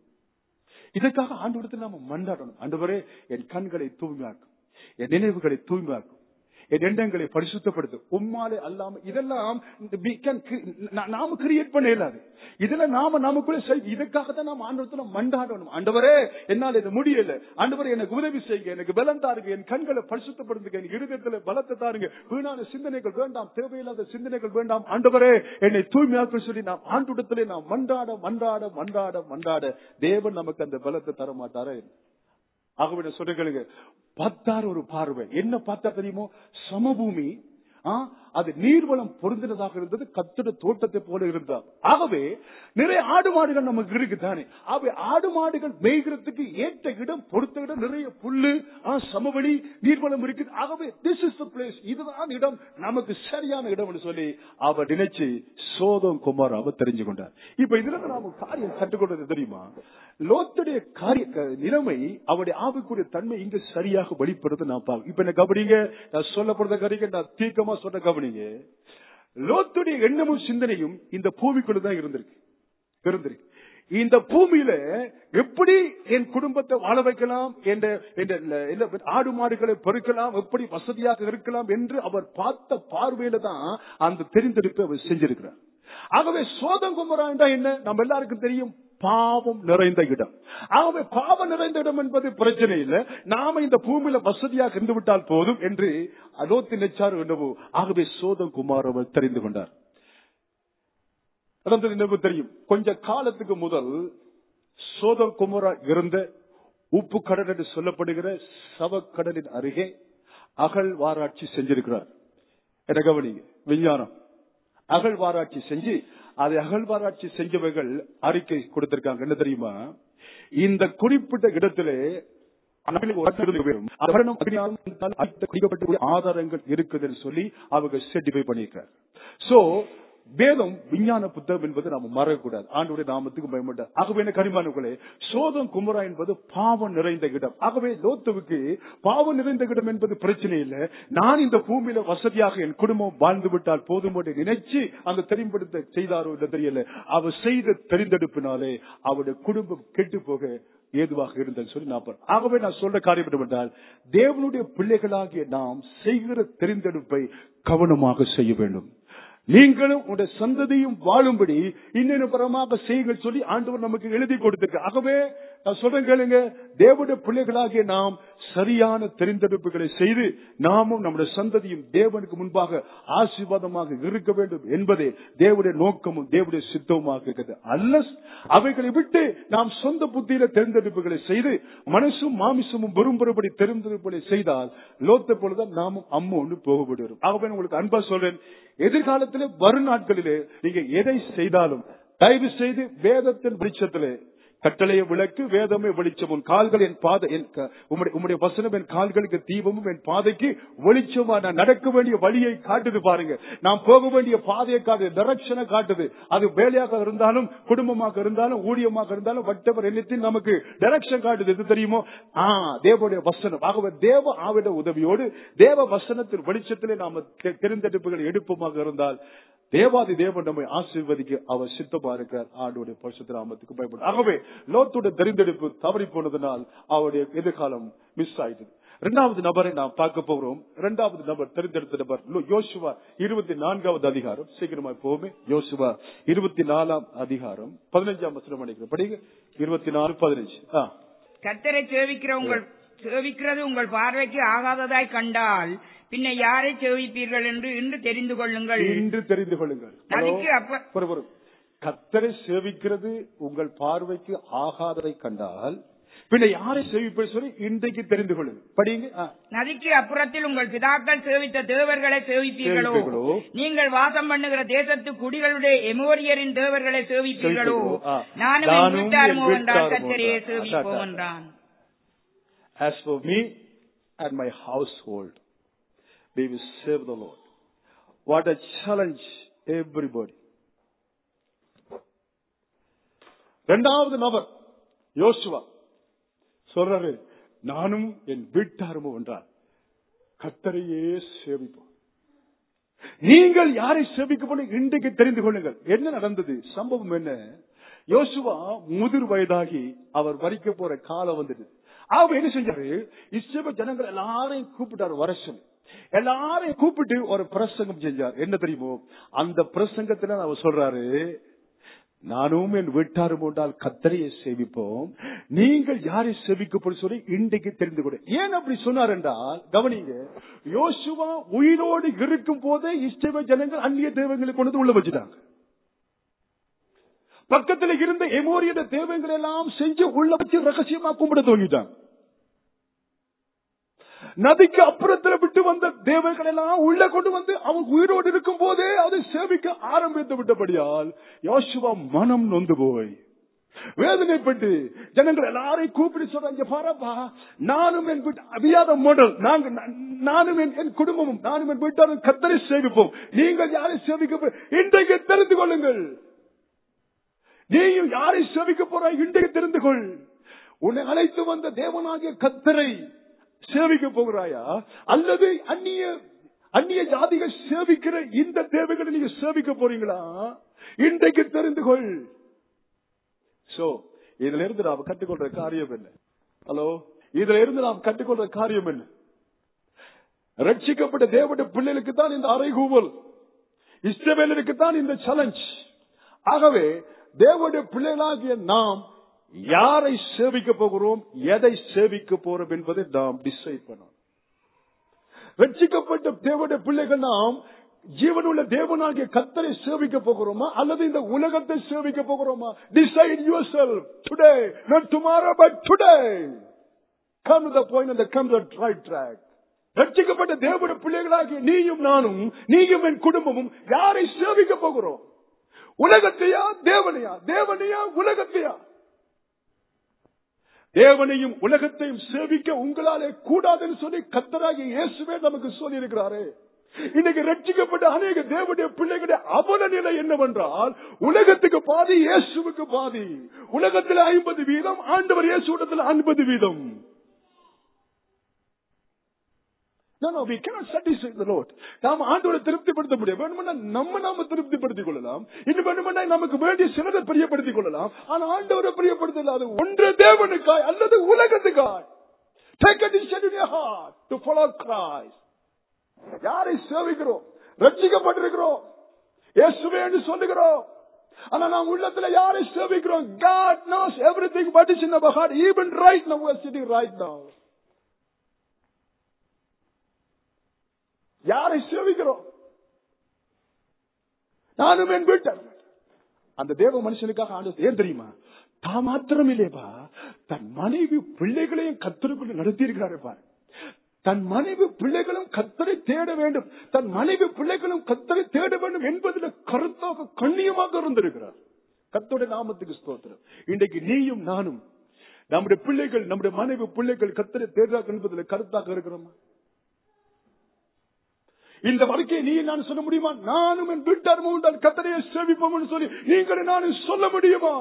இதற்காக ஆண்டவரத்தில் நாம மண்டாடணும் ஆண்டவரே என் கண்களை தூய்மையாக்கும் என் நினைவுகளை தூய்மையாக்கும் என் எண்ணங்களை பரிசுத்தப்படுத்தும் உம்மாலே அல்லாம இதெல்லாம் we can cre- நா- நாம கிரியேட் பண்ண இயலாது இதுல நாம நமக்குள்ள செய் இதற்காக தான் நாம ஆண்டவரத்துல மண்டாடணும் ஆண்டவரே என்னால இது முடியல ஆண்டவரே எனக்கு உதவி செய்யுங்க எனக்கு பலம் தாருங்க என் கண்களை பரிசுத்தப்படுத்துங்க என் இருதயத்துல பலத்தை தாருங்க வீணான சிந்தனைகள் வேண்டாம் தேவையில்லாத சிந்தனைகள் வேண்டாம் ஆண்டவரே என்னை தூய்மையாக்க சொல்லி நாம் ஆண்டுடத்திலே நாம் மன்றாட மன்றாட மன்றாட மன்றாட தேவன் நமக்கு அந்த பலத்தை தர மாட்டாரே ஆகவே நான் சொல்லுங்க பார்த்தார் ஒரு பார்வை என்ன பார்த்தா தெரியுமோ சமபூமி ஆ, அது நீர்வளம் பொருந்தினதாக இருந்தது கத்திட தோட்டத்தை போல இருந்தார் ஆகவே நிறைய ஆடு மாடுகள் நமக்கு இருக்கு தானே ஆகவே ஆடு மாடுகள் மேய்கிறதுக்கு ஏற்ற இடம் பொறுத்த இடம் நிறைய புல்லு ஆ, சமவெளி நீர்வளம் இருக்குது ஆகவே திஸ் இஸ் பிளேஸ் இதுதான் இடம் நமக்கு சரியான இடம் என்று சொல்லி அவர் நினைச்சு சோதம் குமார் அவர் தெரிஞ்சு கொண்டார் இப்ப இதுல இருந்து நாம காரியம் கற்றுக்கொண்டது தெரியுமா லோத்துடைய காரிய க- நிலைமை அவருடைய ஆவிக்குரிய தன்மை இங்க சரியாக வெளிப்படுறது நான் பார்க்க இப்ப என்ன கவனிங்க நான் சொல்லப்படுறத கவனிங்க நான் தீர்க்கமா சொன்ன கவனிங்க லோத்துடைய எண்ணமும் சிந்தனையும் இந்த பூமிக்குள்ள தான் இருந்திருக்கு இருந்திருக்கு இந்த பூமியில எப்படி என் குடும்பத்தை வாழ வைக்கலாம் என்ற என்ற என்ன ஆடு மாடுகளை பெருக்கலாம் எப்படி வசதியாக இருக்கலாம் என்று அவர் பார்த்த பார்வையில தான் அந்த தெரிந்தெடுப்பை அவர் செஞ்சிருக்கிறார் ஆகவே சோதம் குமரா என்றா என்ன நம்ம எல்லாருக்கும் தெரியும் பாவம் நிறைந்த இடம் ஆகவே பாவம் நிறைந்த இடம் என்பது பிரச்சனை இல்லை நாம இந்த பூமியில வசதியாக இருந்து விட்டால் போதும் என்று அலோத்தி நெச்சார் என்னவோ ஆகவே சோதம் குமார் அவர் தெரிந்து கொண்டார் நடந்தது எனக்கு தெரியும் கொஞ்ச காலத்துக்கு முதல் சோதம் குமரா இருந்த உப்பு கடல் என்று சொல்லப்படுகிற சவக்கடலின் அருகே அகழ்வாராய்ச்சி செஞ்சிருக்கிறார் என கவனிங்க விஞ்ஞானம் அகழ்வாராய்ச்சி செஞ்சு அதை அகழ்வாராய்ச்சி செஞ்சவர்கள் அறிக்கை கொடுத்திருக்காங்க என்ன தெரியுமா இந்த குறிப்பிட்ட இடத்திலே ஆதாரங்கள் இருக்குதுன்னு சொல்லி அவங்க சர்டிஃபை பண்ணியிருக்காரு சோ வேதம் விஞ்ஞான புத்தகம் என்பது நாம மறக்கக்கூடாது ஆண்டுடைய நாமத்துக்கு பயப்பட்ட ஆகவே என்ன கரிமானங்களே சோதம் குமரா என்பது பாவம் நிறைந்த இடம் ஆகவே லோத்துவுக்கு பாவம் நிறைந்த இடம் என்பது பிரச்சனை இல்லை நான் இந்த பூமியில வசதியாக என் குடும்பம் வாழ்ந்து விட்டால் போதும் என்று நினைச்சு அந்த தெரிம்படுத்த செய்தாரோ என்று தெரியல அவர் செய்த தெரிந்தெடுப்பினாலே அவருடைய குடும்பம் கெட்டு போக ஏதுவாக இருந்தது சொல்லி நான் பார்- ஆகவே நான் சொல்ற காரியம் என்னவென்றால் தேவனுடைய பிள்ளைகளாகிய நாம் செய்கிற தெரிந்தெடுப்பை கவனமாக செய்ய வேண்டும் நீங்களும் உடைய சந்ததியும் வாழும்படி இன்னொரு பரமாக செய்யுங்கள் சொல்லி ஆண்டவர் நமக்கு எழுதி கொடுத்திருக்க ஆகவே நான் சொல்றேன் கேளுங்க தேவனுடைய பிள்ளைகளாகிய நாம் சரியான தெரிந்தெடுப்புகளை செய்து நாமும் நம்முடைய சந்ததியும் தேவனுக்கு முன்பாக ஆசீர்வாதமாக இருக்க வேண்டும் என்பதே தேவனுடைய நோக்கமும் தேவனுடைய சித்தமுமாக இருக்கிறது அல்ல அவைகளை விட்டு நாம் சொந்த புத்தியில தெரிந்தெடுப்புகளை செய்து மனசும் மாமிசமும் விரும்புகிறபடி தெரிந்தெடுப்புகளை செய்தால் லோத்த போலதான் நாமும் அம்மோன்னு போகப்படுகிறோம் ஆகவே நான் உங்களுக்கு அன்பா சொல்றேன் எதிர்காலத்திலே வரும் நாட்களிலே நீங்க எதை செய்தாலும் தயவு செய்து வேதத்தின் வெளிச்சத்திலே கட்டளைய விளக்கு வேதமே வெளிச்சம் உன் கால்கள் என் பாதை என் க- உம்முடைய உம்முடைய வசனம் என் கால்களுக்கு தீபமும் என் பாதைக்கு வெளிச்சமா நான் நடக்க வேண்டிய வழியை காட்டுது பாருங்க நாம் போக வேண்டிய பாதையை காட்டுது டைரக்ஷனை காட்டுது அது வேலையாக இருந்தாலும் குடும்பமாக இருந்தாலும் ஊழியமாக இருந்தாலும் வட்டவர் எண்ணத்தில் நமக்கு டைரக்ஷன் காட்டுது எது தெரியுமோ ஆ தேவனுடைய வசனம் ஆகவே தேவ ஆவிட உதவியோடு தேவ வசனத்தின் வெளிச்சத்திலே நாம தெ- தெரிந்தெடுப்புகளை எடுப்போமாக இருந்தால் தேவாதி தேவன் நம்மை ஆசீர்வதிக்க அவர் சித்தமா இருக்கிறார் ஆண்டோடைய பரிசுத்த நாமத்துக்கு பயப்படும் ஆகவே லோத்துடைய தெரிந்தெடுப்பு தவறி போனதனால் அவருடைய எதிர்காலம் மிஸ் ஆயிடுது இரண்டாவது நபரை நாம் பார்க்க போகிறோம் இரண்டாவது நபர் தெரிந்தெடுத்த நபர் லோ- யோசுவா இருபத்தி நான்காவது அதிகாரம் சீக்கிரமா போமே யோசுவா இருபத்தி நாலாம் அதிகாரம் பதினஞ்சாம் வசனம் நினைக்கிறேன் படிங்க இருபத்தி நாலு பதினஞ்சு ஆ கர்த்தரை சேவிக்கிற உங்கள் சேவிக்கிறது உங்கள் பார்வைக்கு ஆகாததாய் கண்டால் பின்ன யாரை சேவிப்பீர்கள் என்று இன்று தெரிந்து கொள்ளுங்கள் இன்று தெரிந்து கொள்ளுங்கள் அதுக்கு அப்ப பொறு, பொறு. கத்தரை சேவிக்கிறது உங்கள் பார்வைக்கு ஆகாததை கண்டால் பின்ன யாரை சேவிப்பது சொல்லி இன்றைக்கு தெரிந்து கொள்ளுங்கள் படிங்க ஆ. நதிக்கு அப்புறத்தில் உங்கள் பிதாக்கள் சேவித்த தேவர்களை சேவிப்பீர்களோ சேவிப்பீர்களோ? நீங்கள் வாசம் பண்ணுகிற தேசத்து குடிகளுடைய எமோரியரின் தேவர்களை சேவிப்பீர்களோ சேவிப்பீர்களோ? ஆ. நானும் என் நானும் வீட்டாருமோ என் என்றால் வீட்டாருமோ கத்தரையே என்றான். சேவிப்போம் அதான். என்றான் As for me and my household, we will serve the Lord. What a challenge everybody. இரண்டாவது நபர் யோசுவா சொல்றாரு நானும் என் வீட்டாருமோ என்றார் கத்தரையே சேவிப்போம் நீங்கள் யாரை சேவிக்கப்படும் இன்றைக்கு தெரிந்து கொள்ளுங்கள் என்ன நடந்தது சம்பவம் என்ன யோசுவா முதிர் வயதாகி அவர் வரிக்க போற காலம் வந்தது அவர் என்ன செஞ்சாரு இஸ்ரேல் ஜனங்கள் எல்லாரையும் கூப்பிட்டாரு வருஷம் எல்லாரையும் கூப்பிட்டு ஒரு பிரசங்கம் செஞ்சார் என்ன தெரியுமோ அந்த பிரசங்கத்துல அவர் சொல்றாரு நானும் என் வீட்டாரும் உண்டால் கத்தரையை சேவிப்போம் நீங்கள் யாரை சேவிக்கப்படும் சொல்லி இன்றைக்கு தெரிந்து கொடு ஏன் அப்படி சொன்னார் என்றால் கவனிங்க யோசுவா உயிரோடு இருக்கும் போதே இஸ்ரேல் ஜனங்கள் அந்நிய தெய்வங்களை கொண்டு வந்து உள்ள வச்சுட்டாங்க பக்கத்துல இருந்த எமோரியட தேவங்களை எல்லாம் செஞ்சு உள்ள வச்சு ரகசியமா கும்பிட தோங்கிட்டாங்க நதிக்கு அப்புறத்துல விட்டு வந்த தேவர்கள் எல்லாம் உள்ள கொண்டு வந்து அவன் உயிரோடு இருக்கும் போதே அதை சேவிக்க ஆரம்பித்து விட்டபடியால் யோசுவா மனம் நொந்து போய் வேதனைப்பட்டு ஜனங்கள் எல்லாரையும் கூப்பிட்டு சொல்றாங்க பாரப்பா நானும் என் வீட்டு அபியாத மாடல் நாங்க நா- நானும் என் என் குடும்பமும் நானும் என் வீட்டாரும் கத்தரை சேவிப்போம் நீங்கள் யாரை சேவிக்க போ- இன்றைக்கு தெரிந்து கொள்ளுங்கள் நீயும் யாரை சேவிக்க போறாய் இன்றைக்கு தெரிந்து கொள் உன்னை அழைத்து வந்த தேவனாகிய கத்தரை சேவிக்க போகிறாயா அல்லது அந்நிய அந்நிய ஜாதிகள் சேவிக்கிற இந்த தேவைகளை நீங்க சேவிக்க போறீங்களா இன்றைக்கு தெரிந்து கொள் சோ இதுல இருந்து நாம் கற்றுக்கொள்ற காரியம் என்ன ஹலோ இதுல இருந்து நாம் கற்றுக்கொள்ற காரியம் என்ன ரட்சிக்கப்பட்ட தேவனுடைய பிள்ளைகளுக்கு தான் இந்த அறைகூவல் இஸ்ரவேலருக்கு தான் இந்த சேலஞ்ச் ஆகவே தேவனுடைய பிள்ளைகளாகிய நாம் யாரை சேவிக்க போகிறோம் எதை சேவிக்க போறோம் என்பதை நாம் டிசைட் பண்ணணும் ரட்சிக்கப்பட்ட தேவனுடைய பிள்ளைகள் நாம் ஜீவனுள்ள தேவனாகிய கத்தரை சேவிக்க போகிறோமா அல்லது இந்த உலகத்தை சேவிக்க போகிறோமா decide yourself today not tomorrow but today come the point அந்த கம் த ரைட் ட்ராக் ரட்சிக்கப்பட்ட தேவனுடைய பிள்ளைகளாகிய நீயும் நானும் நீயும் என் குடும்பமும் யாரை சேவிக்க போகிறோம் உலகத்தையா தேவனையா தேவனையா உலகத்தையா தேவனையும் உலகத்தையும் சேவிக்க உங்களாலே கூடாதுன்னு சொல்லி கத்தராகிய இயேசுவே நமக்கு சொல்லி இருக்கிறாரே இன்னைக்கு ரட்சிக்கப்பட்ட அநேக தேவனுடைய பிள்ளைகளுடைய அவல நிலை என்னவென்றால் உலகத்துக்கு பாதி இயேசுவுக்கு பாதி உலகத்தில் ஐம்பது வீதம் ஆண்டவர் இயேசுடத்தில் ஐம்பது வீதம் No, no, we cannot satisfy the Lord. நாம் ஆண்டவரை திருப்திப்படுத்த முடியும் வேணுமென்னா நம்ம நாம திருப்திப்படுத்திக் கொள்ளலாம் இன்னும் வேணுமென்னா நமக்கு வேண்டிய சிலதை பிரியப்படுத்திக் கொள்ளலாம் ஆனா ஆண்டவரை பிரியப்படுத்தல அது ஒன்று தேவனுக்காய் அல்லது உலகத்துக்காய் Take a decision in your heart to follow Christ. யாரை சேவிக்கிறோம் ரட்சிக்கப்பட்டிருக்கிறோம் இயேசுவே என்று சொல்லுகிறோம் ஆனா நாம் உள்ளத்துல யாரை சேவிக்கிறோம் God knows everything what is in our heart even right now we are sitting right now யாரை சேவிக்கிறோம் நானும் என் வீட்டர் அந்த தேவ மனுஷனுக்காக ஆண்டு ஏன் தெரியுமா தான் மாத்திரம் இல்லையப்பா தன் மனைவி பிள்ளைகளையும் கத்தருக்குள்ள நடத்தி இருக்கிறாரு பாரு தன் மனைவி பிள்ளைகளும் கத்தரை தேட வேண்டும் தன் மனைவி பிள்ளைகளும் கத்தரை தேட வேண்டும் என்பதில் கருத்தாக கண்ணியமாக இருந்திருக்கிறார் கத்தோட நாமத்துக்கு ஸ்தோத்திரம் இன்றைக்கு நீயும் நானும் நம்முடைய பிள்ளைகள் நம்முடைய மனைவி பிள்ளைகள் கத்தரை தேடுறாங்க என்பதில் கருத்தாக இருக்கிறோமா இந்த வாழ்க்கையை நீ நான் சொல்ல முடியுமா நானும் என் வீட்டார் மூன்றால் கத்தரையை சேவிப்போம் சொல்லி நீங்கள் நானும் சொல்ல முடியுமா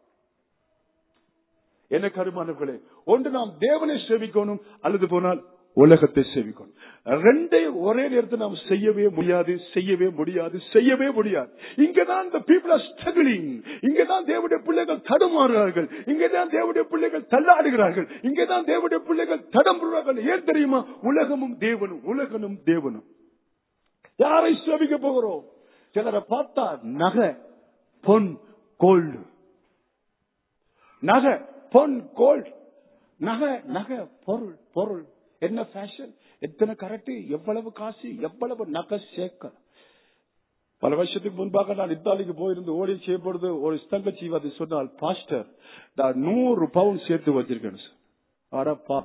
என்ன கருமானவர்களே ஒன்று நாம் தேவனை சேவிக்கணும் அல்லது போனால் உலகத்தை சேவிக்கணும் ரெண்டையும் ஒரே நேரத்தில் நாம் செய்யவே முடியாது செய்யவே முடியாது செய்யவே முடியாது இங்கதான் இந்த பீப்புள் ஆர் ஸ்ட்ரகிளிங் இங்கதான் தேவடைய பிள்ளைகள் தடுமாறுகிறார்கள் இங்கதான் தேவடைய பிள்ளைகள் தள்ளாடுகிறார்கள் இங்கதான் தேவடைய பிள்ளைகள் தடம்புறார்கள் ஏன் தெரியுமா உலகமும் தேவனும் உலகனும் தேவனும் யாரை சேவிக்க போகிறோம் சிலரை பார்த்தா நகை பொன் கோல்டு நகை பொன் கோல்டு நகை நகை பொருள் பொருள் என்ன ஃபேஷன் எத்தனை கரெக்ட் எவ்வளவு காசு எவ்வளவு நகை சேர்க்க பல வருஷத்துக்கு முன்பாக நான் இத்தாலிக்கு போயிருந்து ஓடி செய்யப்படுது ஒரு தங்கச்சி அது சொன்னால் பாஸ்டர் நான் நூறு பவுன் சேர்த்து வச்சிருக்கேன் அரப்பா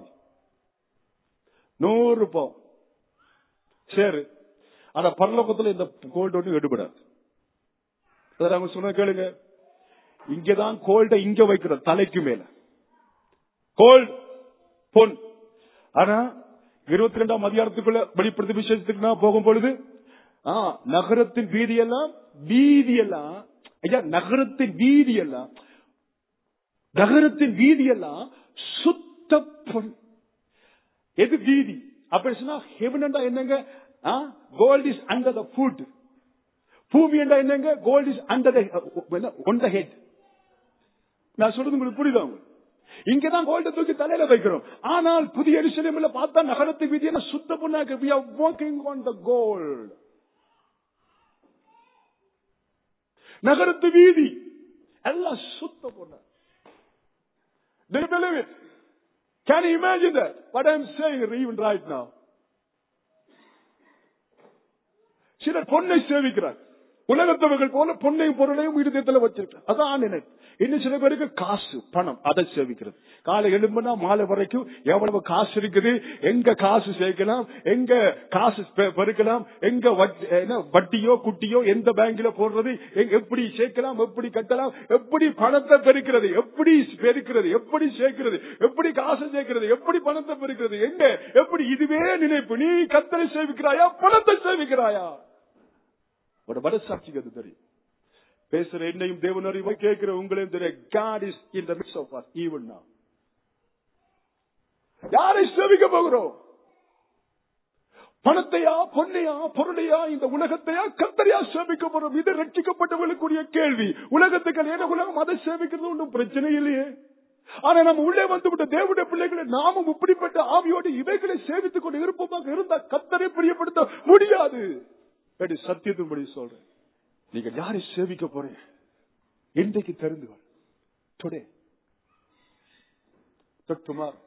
நூறு பவுன் சரி ஆனா பரலோகத்துல இந்த கோல்டு ஒன்றும் எடுபடாது அவங்க சொன்ன கேளுங்க இங்கதான் கோல்ட இங்க வைக்கிற தலைக்கு மேல கோல்டு பொன் ஆனா இருபத்தி ரெண்டாம் அதிகாரத்துக்குள்ள வெளிப்படுத்த விசேஷத்துக்கு நான் போகும் பொழுது ஆ, நகரத்தின் வீதி எல்லாம் வீதி எல்லாம் ஐயா நகரத்தின் வீதி எல்லாம் நகரத்தின் வீதி எல்லாம் சுத்த பொன் எது வீதி அப்படி சொன்னா ஹெவன் என்னங்க gold is under the foot பூமி என்றா என்னங்க gold is under one the head நான் சொல்றது உங்களுக்கு புரியுதா உங்களுக்கு? இங்கதான் கோல்ட தூக்கி தலையில வைக்கிறோம் ஆனால் புதிய எரிசலமில் பார்த்தா நகரத்து வீதியில சுத்த பொண்ணாக்க we are walking on the gold நகரத்து வீதி எல்லாம் சுத்த பொண்ணா Do you believe it? Can you imagine that? What I'm saying even right now. சிலர் பொண்ணை சேவிக்கிறார் உலகத்தவர்கள் போல பொன்னையும் பொருளையும் இருதயத்துல வச்சிருக்கார் அதான் நினைப்பு இன்னும் சில பேருக்கு காசு பணம் அதை சேவிக்கிறது காலை எழும்புனா மாலை வரைக்கும் எவ்வளவு காசு இருக்குது எங்க காசு சேர்க்கலாம் எங்க காசு பெ- பெருக்கலாம் எங்க வட்- என்ன, வட்டியோ குட்டியோ எந்த பேங்க்ல போடுறது எங்க- எப்படி சேர்க்கலாம் எப்படி கட்டலாம் எப்படி பணத்தை பெருக்கிறது எப்படி பெருக்கிறது எப்படி சேர்க்கிறது எப்படி காசு சேர்க்கிறது எப்படி பணத்தை பெருக்கிறது எங்க எப்படி இதுவே நினைப்பு நீ கத்தரை சேவிக்கிறாயா பணத்தை சேவிக்கிறாயா ஒரு மனசாட்சிக்கு அது தெரியும் பேசுற என்னையும் தேவன் அறிவை கேட்கிற உங்களையும் தெரியும் God is in the midst of us even now யாரை சேவிக்க போகிறோம் பணத்தையா பொன்னையா பொருளையா இந்த உலகத்தையா கத்தரையா சேமிக்க போறோம் இது ரட்சிக்கப்பட்டவர்களுக்குரிய கேள்வி உலகத்துக்கு ஏன உலகம் அதை சேமிக்கிறது ஒன்றும் பிரச்சனை இல்லையே ஆனா நம்ம உள்ளே வந்து விட்ட தேவனுடைய பிள்ளைகளை நாமும் இப்படிப்பட்ட ஆவியோடு இவைகளை சேவித்துக் கொண்டு இருப்போமாக இருந்தா கத்தரை பிரியப்படுத்த முடியாது அப்படி சத்தியத்தின்படி சொல்றேன் நீங்க யாரை சேவிக்க போறீங்க இன்றைக்கு தெரிந்து கொள் today tomorrow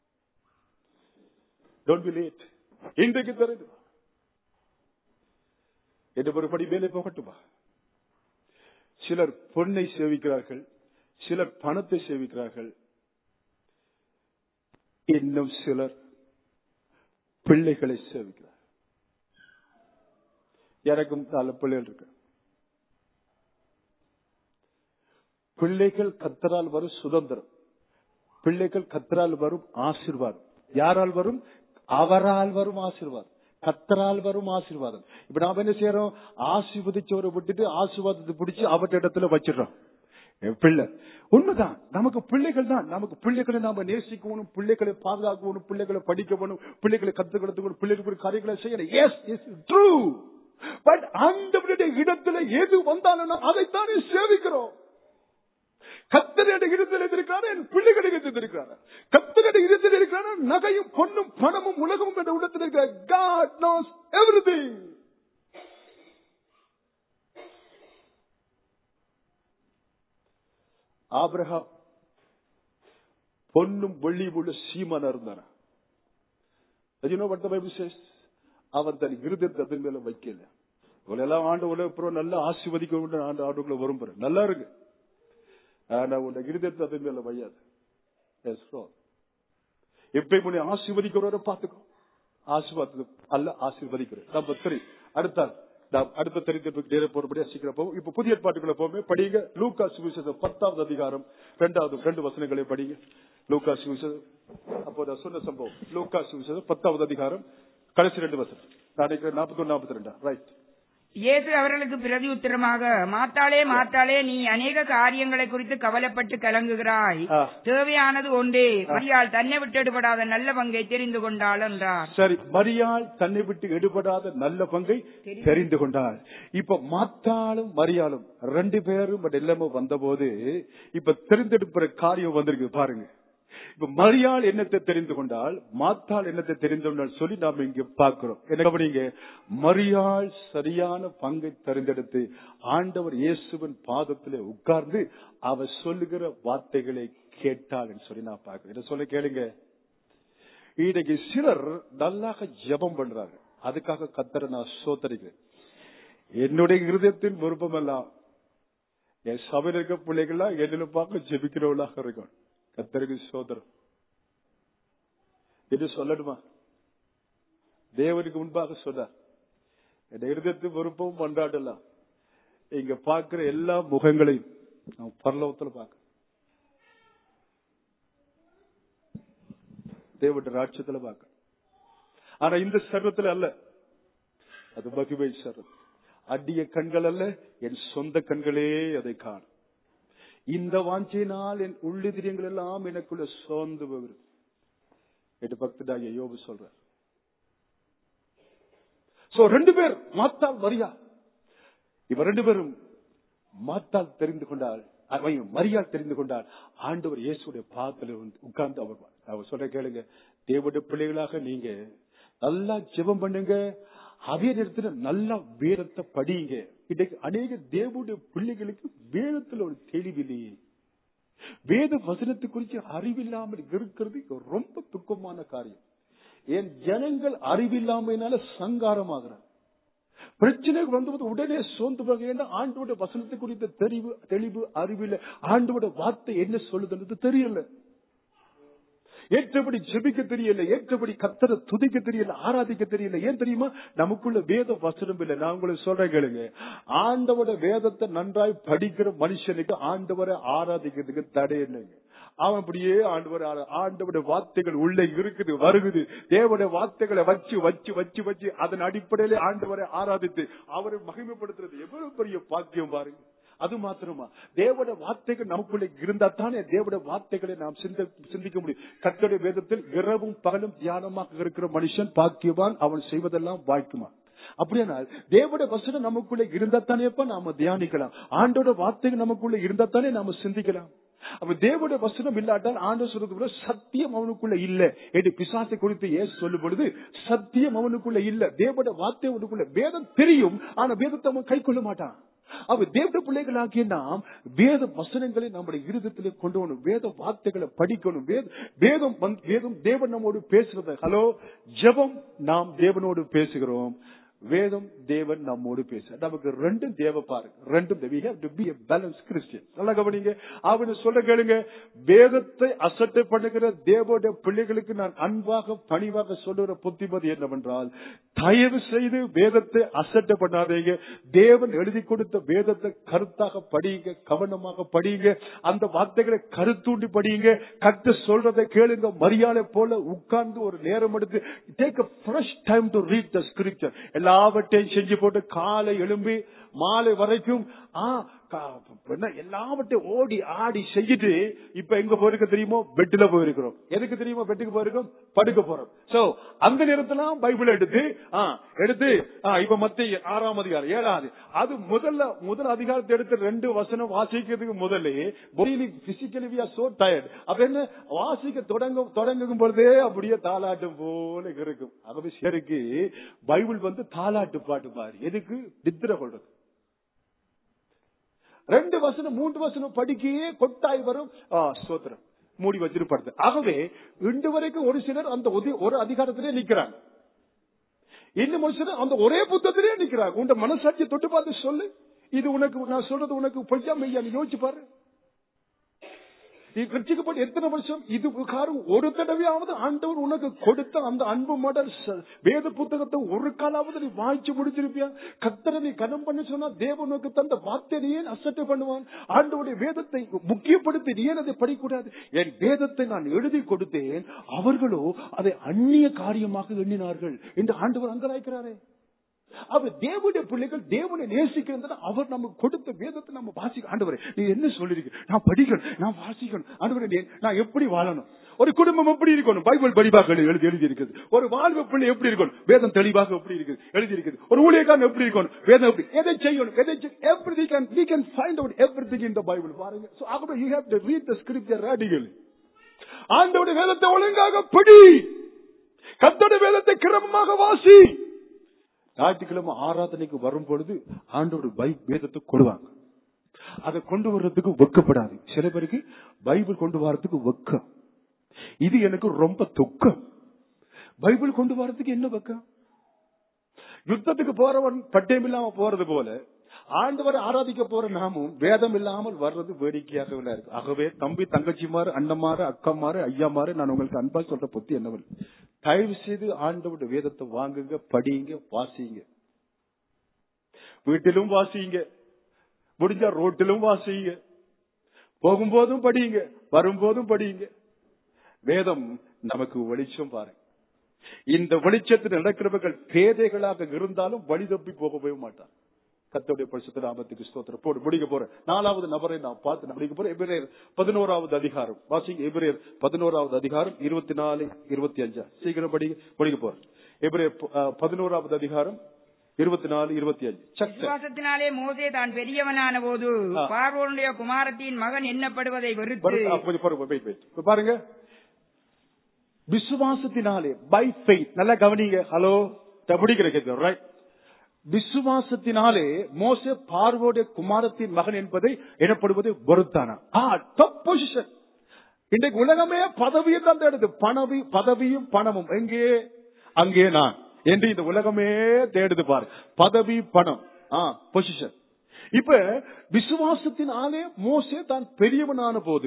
don't be late இன்றைக்கு தெரிந்து கொள். என்று ஒரு படி மேலே போகட்டுமா சிலர் பொன்னை சேவிக்கிறார்கள் சிலர் பணத்தை சேவிக்கிறார்கள் இன்னும் சிலர் பிள்ளைகளை சேவிக்கிறார் எனக்கும் நாலு பிள்ளைகள் இருக்கு பிள்ளைகள் கத்தரால் வரும் சுதந்திரம் பிள்ளைகள் கத்தரால் வரும் ஆசீர்வாதம் யாரால் வரும் அவரால் வரும் ஆசீர்வாதம் கத்தரால் வரும் ஆசீர்வாதம் இப்ப நாம என்ன செய்யறோம் ஆசீர்வதிச்சவரை விட்டுட்டு ஆசீர்வாதத்தை பிடிச்சு அவட்ட இடத்துல வச்சிடறோம் என் பிள்ளை உண்மைதான் நமக்கு பிள்ளைகள் தான் நமக்கு பிள்ளைகளை நாம நேசிக்கணும் பிள்ளைகளை பாதுகாக்கணும் பிள்ளைகளை படிக்கணும் பிள்ளைகளை கத்துக்கணும் பிள்ளைகளுக்கு காரியங்களை செய்யணும் எஸ் இஸ் ட்ரூ பட் அந்த இடத்துல எது வந்தாலும் நாம் அதைத்தானே சேவிக்கிறோம் கத்தனுடைய இடத்தில் இருக்கிறார் என் பிள்ளைகள் இடத்தில் இருக்கிறார் கத்தனுடைய இடத்தில் இருக்கிறார் நகையும் பொண்ணும் பணமும் உலகமும் என்ற இடத்தில் இருக்கிற God knows everything ஆபிரகாம் பொன்னும் வெள்ளியும் உள்ள சீமான இருந்தார் You know what the Bible says? அவர் தன் இருதயத்தை அதன் மேல வைக்கல இவளெல்லாம் ஆண்டு உலக நல்லா ஆசிர்வதிக்க ஆண்டு ஆண்டுக்குள்ள வரும் பாரு. நல்லா இருக்கு ஆனா உன்னை இருதயத்தை அதன் மேல வையாது Yes, Lord. எப்பயும் உன்னை ஆசீர்வதிக்கிறவரை பார்த்துக்கோ ஆசீர்வாதம் அல்ல ஆசீர்வதிக்கிறேன் நம்பர் த்ரீ அடுத்த நாம் அடுத்த தெரிந்ததுக்கு நேர போறபடியா சீக்கிரம் போவோம் இப்ப புதிய பாட்டுக்குள்ள போவோமே படிங்க லூக்கா சுவிசேஷம் பத்தாவது அதிகாரம் இரண்டாவது ரெண்டு வசனங்களை படிங்க லூக்கா சுவிசேஷம் அப்போ நான் சொன்ன சம்பவம் லூக்கா சுவிசேஷம் பத்தாவது அதிகாரம் கடைசி ரெண்டு வசனம் நான் நினைக்கிறேன் நாற்பத்தி ஒன்று நாற்பத்தி ரெண்டா ரைட் இயேசு அவர்களுக்கு பிரதி உத்தரமாக மாத்தாளே மாத்தாளே நீ அநேக காரியங்களை குறித்து கவலைப்பட்டு கலங்குகிறாய் ஆ. தேவையானது ஒன்றே மரியாள் தன்னை விட்டெடுபடாத நல்ல பங்கை தெரிந்து கொண்டாள் என்றார் சரி மரியாள் தன்னை விட்டு எடுபடாத நல்ல பங்கை தெரிந்து கொண்டாள் இப்ப மாத்தாளும் மரியாளும் ரெண்டு பேரும் பட் எல்லாமே வந்தபோது இப்ப தெரிந்தெடுக்கிற காரியம் வந்திருக்கு பாருங்க இப்ப மரியாள் என்னத்தை தெரிந்து கொண்டால் மாத்தாள் என்னத்தை தெரிந்து கொண்டால் சொல்லி நாம இங்க பார்க்கிறோம் என்ன கவனிங்க மரியாள் சரியான பங்கை தெரிந்தெடுத்து ஆண்டவர் இயேசுவின் பாதத்திலே உட்கார்ந்து அவர் சொல்லுகிற வார்த்தைகளை கேட்டாள் சொல்லி நான் பார்க்கிறேன் என்ன சொல்ல கேளுங்க இன்னைக்கு சிலர் நல்லாக ஜெபம் பண்றாங்க அதுக்காக கத்தரை நான் சோத்தரிக்கிறேன் என்னுடைய இருதயத்தின் விருப்பம் எல்லாம் என் சபையில் இருக்க பிள்ளைகள்லாம் என்னில பார்க்க ஜெபிக்கிறவளாக இருக்கும் கத்தருக்கு சோதரம் என்று சொல்லணுமா தேவனுக்கு முன்பாக சொன்னார் என் இருதயத்தின் விருப்பம் கொண்டாடலாம் இங்க பார்க்கிற எல்லா முகங்களையும் நான் பரலோகத்துல பார்க்க தேவனுடைய ராட்சத்துல பார்க்க ஆனா இந்த சர்வத்துல அல்ல அது மகிமை சர்வம் அடிய கண்கள் அல்ல என் சொந்த கண்களே அதை காணும் இந்த வாஞ்சியினால் என் உள்ளிதிரியங்கள் எல்லாம் எனக்குள்ள சோர்ந்து போகிறது எட்டு பக்தடாகிய யோபு சொல்றார் சோ ரெண்டு பேர் மாத்தால் மரியா இவ ரெண்டு பேரும் மாத்தால் தெரிந்து கொண்டால் அவன் மரியாள் தெரிந்து கொண்டால் ஆண்டவர் இயேசுடைய பாதத்தில் உட்கார்ந்து அவர் அவர் சொல்ற கேளுங்க தேவனுடைய பிள்ளைகளாக நீங்க நல்லா ஜெபம் பண்ணுங்க அதே நேரத்தில் நல்லா வேதத்தை படியுங்க இன்னைக்கு அநேக தேவனுடைய பிள்ளைகளுக்கு வேதத்துல ஒரு தெளிவில்லையே வேத வசனத்தை குறித்து அறிவில்லாமல் இருக்கிறது ரொம்ப துக்கமான காரியம் என் ஜனங்கள் அறிவில்லாமையினால சங்காரமாகிறார் பிரச்சனை வந்தபோது உடனே சோர்ந்து போக வேண்டும் ஆண்டோட வசனத்தை குறித்த தெளிவு தெளிவு அறிவில்லை ஆண்டோட வார்த்தை என்ன சொல்லுதுன்றது தெரியல ஏற்றபடி ஜெபிக்க தெரியல ஏற்றபடி கத்தரை துதிக்க தெரியல ஆராதிக்க தெரியல ஏன் தெரியுமா நமக்குள்ள வேத வசனம் இல்லை நான் உங்களுக்கு சொல்றேன் கேளுங்க ஆண்டவோட வேதத்தை நன்றாய் படிக்கிற மனுஷனுக்கு ஆண்டவரை ஆராதிக்கிறதுக்கு தடை என்னங்க அவன் அப்படியே ஆண்டவர் ஆண்டவோட வார்த்தைகள் உள்ளே இருக்குது வருகுது தேவனுடைய வார்த்தைகளை வச்சு வச்சு வச்சு வச்சு அதன் அடிப்படையில ஆண்டவரை ஆராதித்து அவரை மகிமைப்படுத்துறது எவ்வளவு பெரிய பாக்கியம் பாருங்க அது மாத்திரமா தேவட வார்த்தைகள் நமக்குள்ள இருந்தா தானே தேவட வார்த்தைகளை நாம் சிந்த சிந்திக்க முடியும் கர்த்தருடைய வேதத்தில் இரவும் பகலும் தியானமாக இருக்கிற மனுஷன் பாக்கியவான் அவன் செய்வதெல்லாம் வாய்க்குமா அப்படியானால் தேவட வசனம் நமக்குள்ள இருந்தா தானேப்பா நாம தியானிக்கலாம் ஆண்டோட வார்த்தைகள் நமக்குள்ள இருந்தா தானே நாம சிந்திக்கலாம் அப்ப தேவட வசனம் இல்லாட்டால் ஆண்டு சொல்றது போல சத்தியம் அவனுக்குள்ள இல்ல என்று பிசாசை குறித்து ஏன் சொல்லும் பொழுது சத்தியம் அவனுக்குள்ள இல்ல தேவட வார்த்தை அவனுக்குள்ள வேதம் தெரியும் ஆனா வேதத்தை அவன் கை கொள்ள மாட்டான் அவ தேவ பிள்ளைகளாகிய நாம் வேத வசனங்களை நம்முடைய இருதயத்திலே கொண்டு வரணும் வேத வார்த்தைகளை படிக்கணும் வேத வேதம் வந்து- வேதம் தேவன் நம்மோடு பேசுறது ஹலோ ஜெபம் நாம் தேவனோடு பேசுகிறோம் வேதம் தேவன் நம்மோடு பேச நமக்கு ரெண்டும் தேவை பாருங்க ரெண்டும் we have to be a balanced Christian நல்லா கவனிங்க அவனு சொல்ல கேளுங்க வேதத்தை அசட்டை பண்ணுகிற தேவோட பிள்ளைகளுக்கு நான் அன்பாக பணிவாக சொல்லுகிற புத்திமதி என்னவென்றால் தயவு செய்து வேதத்தை அசட்டை பண்ணாதீங்க தேவன் எழுதி கொடுத்த வேதத்தை கருத்தாக படியுங்க கவனமாக படியுங்க அந்த வார்த்தைகளை கருத்தூண்டி படியுங்க கத்து சொல்றதை கேளுங்க மரியாதை போல உட்கார்ந்து ஒரு நேரம் எடுத்து take a fresh time to read the scripture எல்லாவற்றையும் செஞ்சு போட்டு காலை எழும்பி மாலை வரைக்கும் ஆ, கா- என்ன எல்லாவற்றையும் ஓடி ஆடி செஞ்சுட்டு இப்ப எங்க போயிருக்க தெரியுமோ பெட்ல போயிருக்கிறோம் எதுக்கு தெரியுமோ பெட்டுக்கு போயிருக்கோம் படுக்க போறோம் சோ அந்த நேரத்துல பைபிள் எடுத்து ஆ, எடுத்து ஆ, இப்ப மத்திய ஆறாம் அதிகாரம் ஏழாவது அது முதல்ல முதல் அதிகாரத்தை எடுத்து ரெண்டு வசனம் வாசிக்கிறதுக்கு முதல்ல physically we are so tired அப்ப என்ன வாசிக்க தொடங்க தொடங்கும் பொழுதே அப்படியே தாலாட்டம் போல இருக்கும் ஆகவே சிலருக்கு பைபிள் வந்து தாலாட்டு பாட்டு பாரு எதுக்கு நித்திர கொள்றது ரெண்டு வசனம் மூன்று வசனம் படிக்கையே கொட்டாய் வரும் ஆ, ஸ்தோத்திரம் மூடி வச்சிருப்படுது ஆகவே இன்று வரைக்கும் ஒரு சிலர் அந்த ஒதி- ஒரு அதிகாரத்திலே நிக்கிறாங்க இன்னும் ஒரு சிலர் அந்த ஒரே புத்தகத்திலே நிக்கிறாங்க உன் மனசாட்சியை தொட்டு பார்த்து சொல்லு இது உனக்கு நான் சொல்றது உனக்கு பொய்யா மெய்யா நீ யோசிச்சு பாரு நீ ரட்சிக்கப்பட்டு எத்தனை வருஷம் இது காரம் ஒரு தடவையாவது ஆண்டவர் உனக்கு கொடுத்த அந்த அன்பு மடல் ச- வேத புத்தகத்தை ஒரு காலாவது நீ வாய்ச்சு முடிச்சிருப்பியா கத்தரை நீ கனம் பண்ண சொன்னா தேவன் உனக்கு தந்த வார்த்தை நீ ஏன் அசட்டை பண்ணுவான் ஆண்டவருடைய வேதத்தை முக்கியப்படுத்தி நீ ஏன் அதை படிக்கூடாது என் வேதத்தை நான் எழுதி கொடுத்தேன் அவர்களோ அதை அந்நிய காரியமாக எண்ணினார்கள் என்று ஆண்டவர் அங்கராய்க்கிறாரே அவர் தேவனுடைய பிள்ளைகள் தேவனை நேசிக்கிறது அவர் நமக்கு கொடுத்த வேதத்தை நம்ம வாசிக்க ஆண்டவரே நீ என்ன சொல்லிருக்க நான் படிக்கணும் நான் வாசிக்கணும் ஆண்டவரே நீ- நான் எப்படி வாழணும் ஒரு குடும்பம் எப்படி இருக்கணும் பைபிள் படிவாக எழுதி எழுதி இருக்குது ஒரு வாழ்வு பிள்ளை எப்படி இருக்கணும் வேதம் தெளிவாக எப்படி இருக்குது எழுதி இருக்குது ஒரு ஊழியக்காரன் எப்படி இருக்கணும் வேதம் எப்படி எதை செய்யணும் எதை every can we can find out everything in the bible பாருங்க so ஆகவே you have to read the scripture radically ஆண்டவருடைய வேதத்தை ஒழுங்காக படி கத்தோட வேதத்தை கிரமமாக வாசி ஞாயிற்றுக்கிழமை ஆராதனைக்கு வரும் பொழுது ஆண்டோட பை வேதத்தை கொடுவாங்க அதை கொண்டு வர்றதுக்கு வெக்கப்படாது சில பேருக்கு பைபிள் கொண்டு வர்றதுக்கு வெக்கம் இது எனக்கு ரொம்ப துக்கம் பைபிள் கொண்டு வர்றதுக்கு என்ன வெக்கம் யுத்தத்துக்கு போறவன் பட்டயம் இல்லாம போறது போல ஆண்டவரை ஆராதிக்க போற நாமும் வேதம் இல்லாமல் வர்றது வேடிக்கையாக இருக்கு ஆகவே தம்பி தங்கச்சிமாரு அண்ணமாரு அக்கமாரு ஐயாமாரு நான் உங்களுக்கு அன்பா சொல்ற புத்தி என்னவல் தயவு செய்து ஆண்டவருடைய வேதத்தை வாங்குங்க படிங்க வாசிங்க வீட்டிலும் வாசிங்க முடிஞ்சா ரோட்டிலும் வாசிங்க போகும்போதும் படிங்க வரும்போதும் படிங்க வேதம் நமக்கு வெளிச்சம் பாருங்க இந்த வெளிச்சத்தில் நடக்கிறவர்கள் பேதைகளாக இருந்தாலும் வழி தப்பி போகவே மாட்டார் கத்தோடைய பரிசுத்த நாமத்துக்கு ஸ்தோத்திரம் போடு முடிக்க போறேன் நாலாவது நபரை நான் பார்த்து நான் முடிக்க போறேன் எபிரேயர் பதினோராவது அதிகாரம் வாசிங்க எபிரேயர் பதினோராவது அதிகாரம் இருபத்தி நாலு இருபத்தி அஞ்சா சீக்கிரம் படிங்க முடிக்க போறேன் எபிரேயர் ப- அஹ், பதினோராவது அதிகாரம் இருபத்தி நாலு இருபத்தி அஞ்சு சக்தி விசுவாசத்தினாலே மோசே தான் பெரியவனான போது ஆ. பார்வோனுடைய குமாரத்தின் மகன் எண்ணப்படுவதை வெறுத்து பாருங்க விசுவாசத்தினாலே பை ஃபெய்த் நல்லா கவனிங்க ஹலோ படிக்கிற கேட்க ரைட் விசுவாசத்தினாலே மோசே பார்வோடைய குமாரத்தின் மகன் என்பதை எனப்படுவது பொறுத்தானா டாப் பொசிஷன் இன்றைக்கு உலகமே பதவியை தான் தேடுது பணவி பதவியும் பணமும் எங்கே அங்கே நான் என்று இந்த உலகமே தேடுது பாரு பதவி பணம் ஆ பொசிஷன் இப்ப விசுவாசத்தினாலே மோசே தான் பெரியவனான போது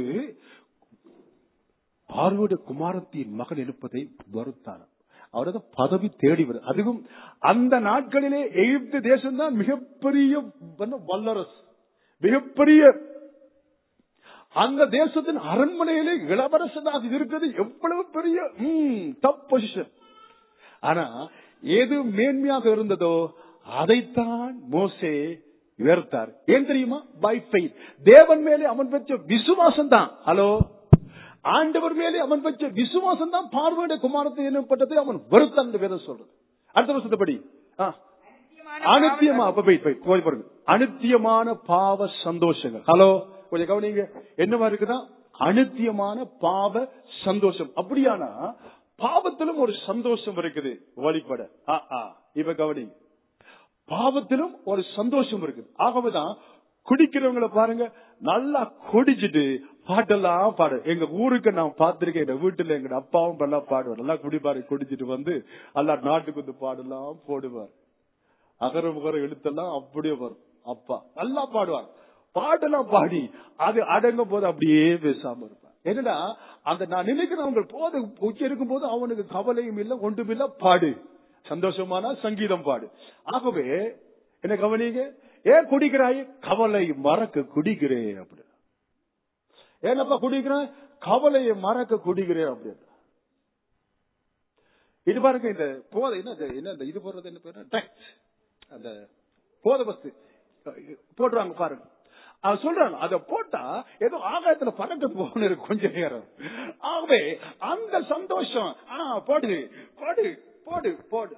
பார்வோட குமாரத்தின் மகன் இருப்பதை வருத்தான அவரது பதவி தேடி வரும் அதுவும் அந்த நாட்களிலே எகிப்து தேசம் தான் மிகப்பெரிய வல்ல- வல்லரசு மிகப்பெரிய அந்த தேசத்தின் அரண்மனையிலே இளவரசனாக இருக்கிறது எவ்வளவு பெரிய டப் பொசிஷன் ஆனா எது மேன்மையாக இருந்ததோ அதைத்தான் மோசே உயர்த்தார் ஏன் தெரியுமா பை ஃபெய்த் தேவன் மேலே அவன் வச்ச விசுவாசம் தான் ஹலோ ஆண்டவர் மேலே அவன் வச்ச விசுவாசம் தான் பார்வையிட குமாரத்தை என்னப்பட்டதை அவன் வெறுத்தான் என்று வேதம் சொல்றது அடுத்த வருஷத்தப்படி ஆ. அனித்தியமா அப்ப போய் போய் போய் பாருங்க அனித்தியமான பாவ சந்தோஷங்கள் ஹலோ கொஞ்சம் கவனிங்க என்னவா இருக்குன்னா அனித்தியமான பாவ சந்தோஷம் அப்படியானா பாவத்திலும் ஒரு சந்தோஷம் இருக்குது வழிபட ஆ, ஆ. இப்ப கவனிங்க பாவத்திலும் ஒரு சந்தோஷம் இருக்குது ஆகவேதான் குடிக்கிறவங்கள பாருங்க நல்லா குடிச்சிட்டு பாட்டெல்லாம் பாடு எங்க ஊருக்கு நான் பார்த்திருக்கேன் எங்க வீட்டுல எங்க அப்பாவும் நல்லா பாடுவார் நல்லா குடிப்பாரு குடிச்சிட்டு வந்து எல்லா நாட்டுக்கு வந்து பாடலாம் போடுவார் அகர முகர எழுத்தெல்லாம் அப்படியே வரும் அப்பா நல்லா பாடுவார் பாட்டெல்லாம் பாடி அது அடங்கும் போது அப்படியே பேசாம இருப்பார் என்னடா அந்த நான் நினைக்கிறேன் அவங்க போது உச்சரிக்கும் போது அவனுக்கு கவலையும் இல்லை ஒன்றும் இல்லை பாடு சந்தோஷமான சங்கீதம் பாடு ஆகவே என்ன கவனிங்க ஏன் குடிக்கிறாய் கவலை மறக்க குடிக்கிறேன் அப்படி ஏனப்பா குடிக்கிறேன் கவலையை மறக்க குடிக்கிறேன் அப்படின்னு இது பாருங்க இந்த போதை என்ன இது- என்ன இந்த இது போடுறது என்ன பேரு ட்ரக்ஸ் அந்த போதை வஸ்து போடுறாங்க பாருங்க அவன் சொல்றாங்க அத போட்டா ஏதோ ஆகாயத்துல பறக்க போகணும் கொஞ்ச நேரம் ஆகவே அந்த சந்தோஷம் ஆ போடு போடு போடு போடு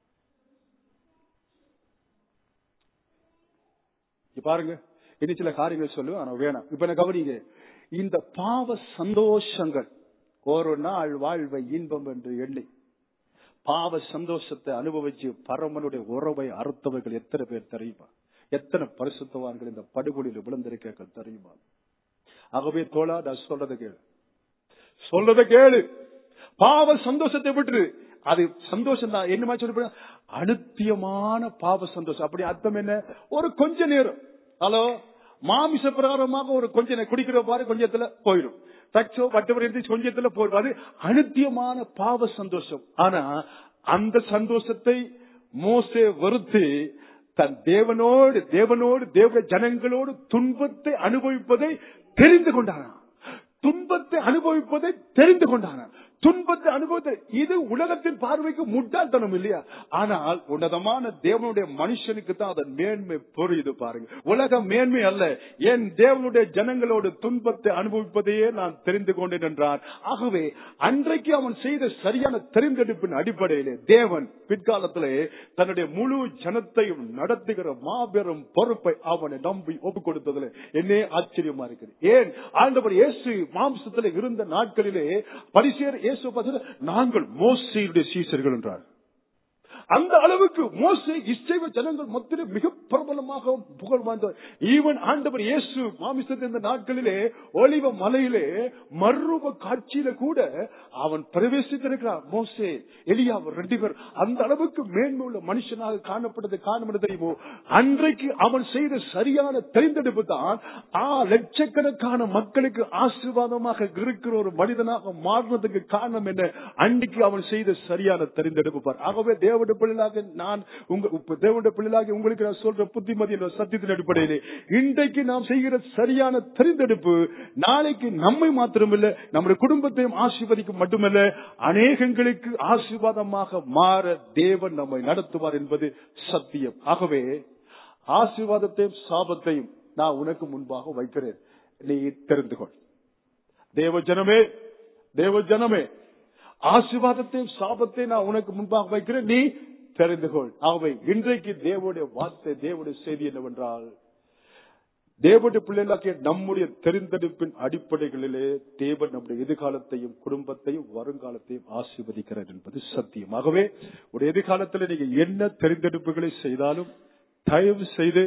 இங்க பாருங்க இனி சில காரியங்கள் சொல்லுவேன் ஆனா வேணாம் இப்ப என்ன கவனிங்க இந்த பாவ சந்தோஷங்கள் ஒரு நாள் வாழ்வை இன்பம் என்று எண்ணி பாவ சந்தோஷத்தை அனுபவிச்சு பரமனுடைய உறவை அறுத்தவர்கள் எத்தனை பேர் தெரியுமா எத்தனை பரிசுத்தவான்கள் இந்த படுகொலியில் விழுந்திருக்க தெரியுமா ஆகவே தோழா நான் சொல்றதை கேளு சொல்றதை கேளு பாவ சந்தோஷத்தை விட்டு அது சந்தோஷம் தான் என்ன மாதிரி சொல்லி அனுத்தியமான பாவ சந்தோஷம் அப்படி அர்த்தம் என்ன ஒரு கொஞ்ச நேரம் ஹலோ மாமிச பிரகாரமாக ஒரு கொஞ்ச நேரம் குடிக்கிற பாரு கொஞ்சத்துல போயிடும் தச்சோ வட்டவர் இருந்துச்சு கொஞ்சத்துல போயிடும் அது அனுத்தியமான பாவ சந்தோஷம் ஆனா அந்த சந்தோஷத்தை மோசே வெறுத்து தன் தேவனோடு தேவனோடு தேவ ஜனங்களோடு துன்பத்தை அனுபவிப்பதை தெரிந்து கொண்டானா துன்பத்தை அனுபவிப்பதை தெரிந்து கொண்டான துன்பத்தை அனுபவத்தை இது உலகத்தின் பார்வைக்கு முட்டாள்தனம் இல்லையா ஆனால் உன்னதமான தேவனுடைய மனுஷனுக்கு தான் அதன் மேன்மை புரியுது பாருங்க உலக மேன்மை அல்ல என் தேவனுடைய ஜனங்களோடு துன்பத்தை அனுபவிப்பதையே நான் தெரிந்து கொண்டேன் என்றார் ஆகவே அன்றைக்கு அவன் செய்த சரியான தெரிந்தெடுப்பின் அடிப்படையிலே தேவன் பிற்காலத்திலே தன்னுடைய முழு ஜனத்தையும் நடத்துகிற மாபெரும் பொறுப்பை அவனை நம்பி ஒப்புக் கொடுத்ததுல என்னே ஆச்சரியமா இருக்குது ஏன் ஆண்டவர் இயேசு மாம்சத்தில் இருந்த நாட்களிலே பரிசேர் இயேசு பார்த்து நாங்கள் மோசையுடைய சீசர்கள் என்றார் அந்த அளவுக்கு மோசே இஸ்ரேவ ஜனங்கள் மத்தியிலே மிக பிரபலமாக புகழ் வாய்ந்தவர் ஈவன் ஆண்டவர் இயேசு மாமிசத்தின் இந்த நாட்களிலே ஒலிவ மலையிலே மறுரூப காட்சியில கூட அவன் பிரவேசித்திருக்கிறார் மோசே எலியா அவர் ரெண்டு பேர் அந்த அளவுக்கு மேன்மை உள்ள மனுஷனாக காணப்பட்டது காரணம் என்ன தெரியுமோ அன்றைக்கு அவன் செய்த சரியான தெரிந்தெடுப்பு தான் ஆ லட்சக்கணக்கான மக்களுக்கு ஆசீர்வாதமாக இருக்கிற ஒரு மனிதனாக மாறினதுக்கு காரணம் என்ன அன்றைக்கு அவன் செய்த சரியான தெரிந்தெடுப்பு பார் ஆகவே தேவனுடைய பிள்ளைகளாக நான் உங்க இப்ப தேவனுடைய பிள்ளைகளாக உங்களுக்கு நான் சொல்ற புத்திமதி என்ற சத்தியத்தின் அடிப்படையிலே இன்றைக்கு நாம் செய்கிற சரியான தெரிந்தெடுப்பு நாளைக்கு நம்மை மாத்திரமில்ல நம்முடைய குடும்பத்தையும் ஆசீர்வதிக்கும் மட்டுமல்ல அநேகங்களுக்கு ஆசீர்வாதமாக மாற தேவன் நம்மை நடத்துவார் என்பது சத்தியம் ஆகவே ஆசீர்வாதத்தையும் சாபத்தையும் நான் உனக்கு முன்பாக வைக்கிறேன் நீ தெரிந்து கொள் தேவ ஜனமே தேவ ஜனமே ஆசீர்வாதத்தையும் சாபத்தையும் நான் உனக்கு முன்பாக வைக்கிறேன் நீ தெரிந்து கொள் ஆகவே இன்றைக்கு தேவனுடைய வார்த்தை தேவனுடைய செய்தி என்னவென்றால் தேவனுடைய பிள்ளைகளாகிய நம்முடைய தெரிந்தெடுப்பின் அடிப்படைகளிலே தேவன் நம்முடைய எதிர்காலத்தையும் குடும்பத்தையும் வருங்காலத்தையும் ஆசீர்வதிக்கிறார் என்பது சத்தியம் ஆகவே ஒரு எதிர்காலத்தில் நீங்க என்ன தெரிந்தெடுப்புகளை செய்தாலும் தயவு செய்து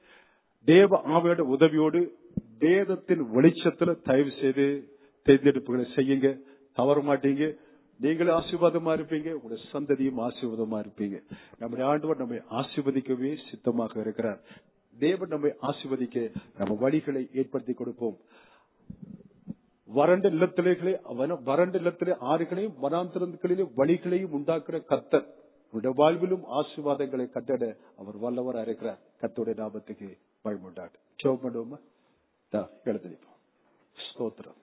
தேவ ஆவையோட உதவியோடு வேதத்தின் வெளிச்சத்துல தயவு செய்து தேர்ந்தெடுப்புகளை செய்யுங்க தவற மாட்டீங்க நீங்களும் ஆசீர்வாதமா இருப்பீங்க உங்களுடைய சந்ததியும் ஆசீர்வாதமா இருப்பீங்க நம்முடைய ஆண்டவர் நம்மை ஆசீர்வதிக்கவே சித்தமாக இருக்கிறார் தேவன் நம்மை ஆசீர்வதிக்க நம்ம வழிகளை ஏற்படுத்தி கொடுப்போம் வறண்ட நிலத்திலே அவன வறண்ட நிலத்திலே ஆறுகளையும் வனாந்திரங்களிலே வழிகளையும் உண்டாக்குற கத்தர் உடைய வாழ்விலும் ஆசீர்வாதங்களை கட்டட அவர் வல்லவராக இருக்கிறார் கத்தோடைய லாபத்துக்கு பயமுண்டாட்டு சோம் பண்ணுவோமா எழுதிப்போம் ஸ்தோத்திரம்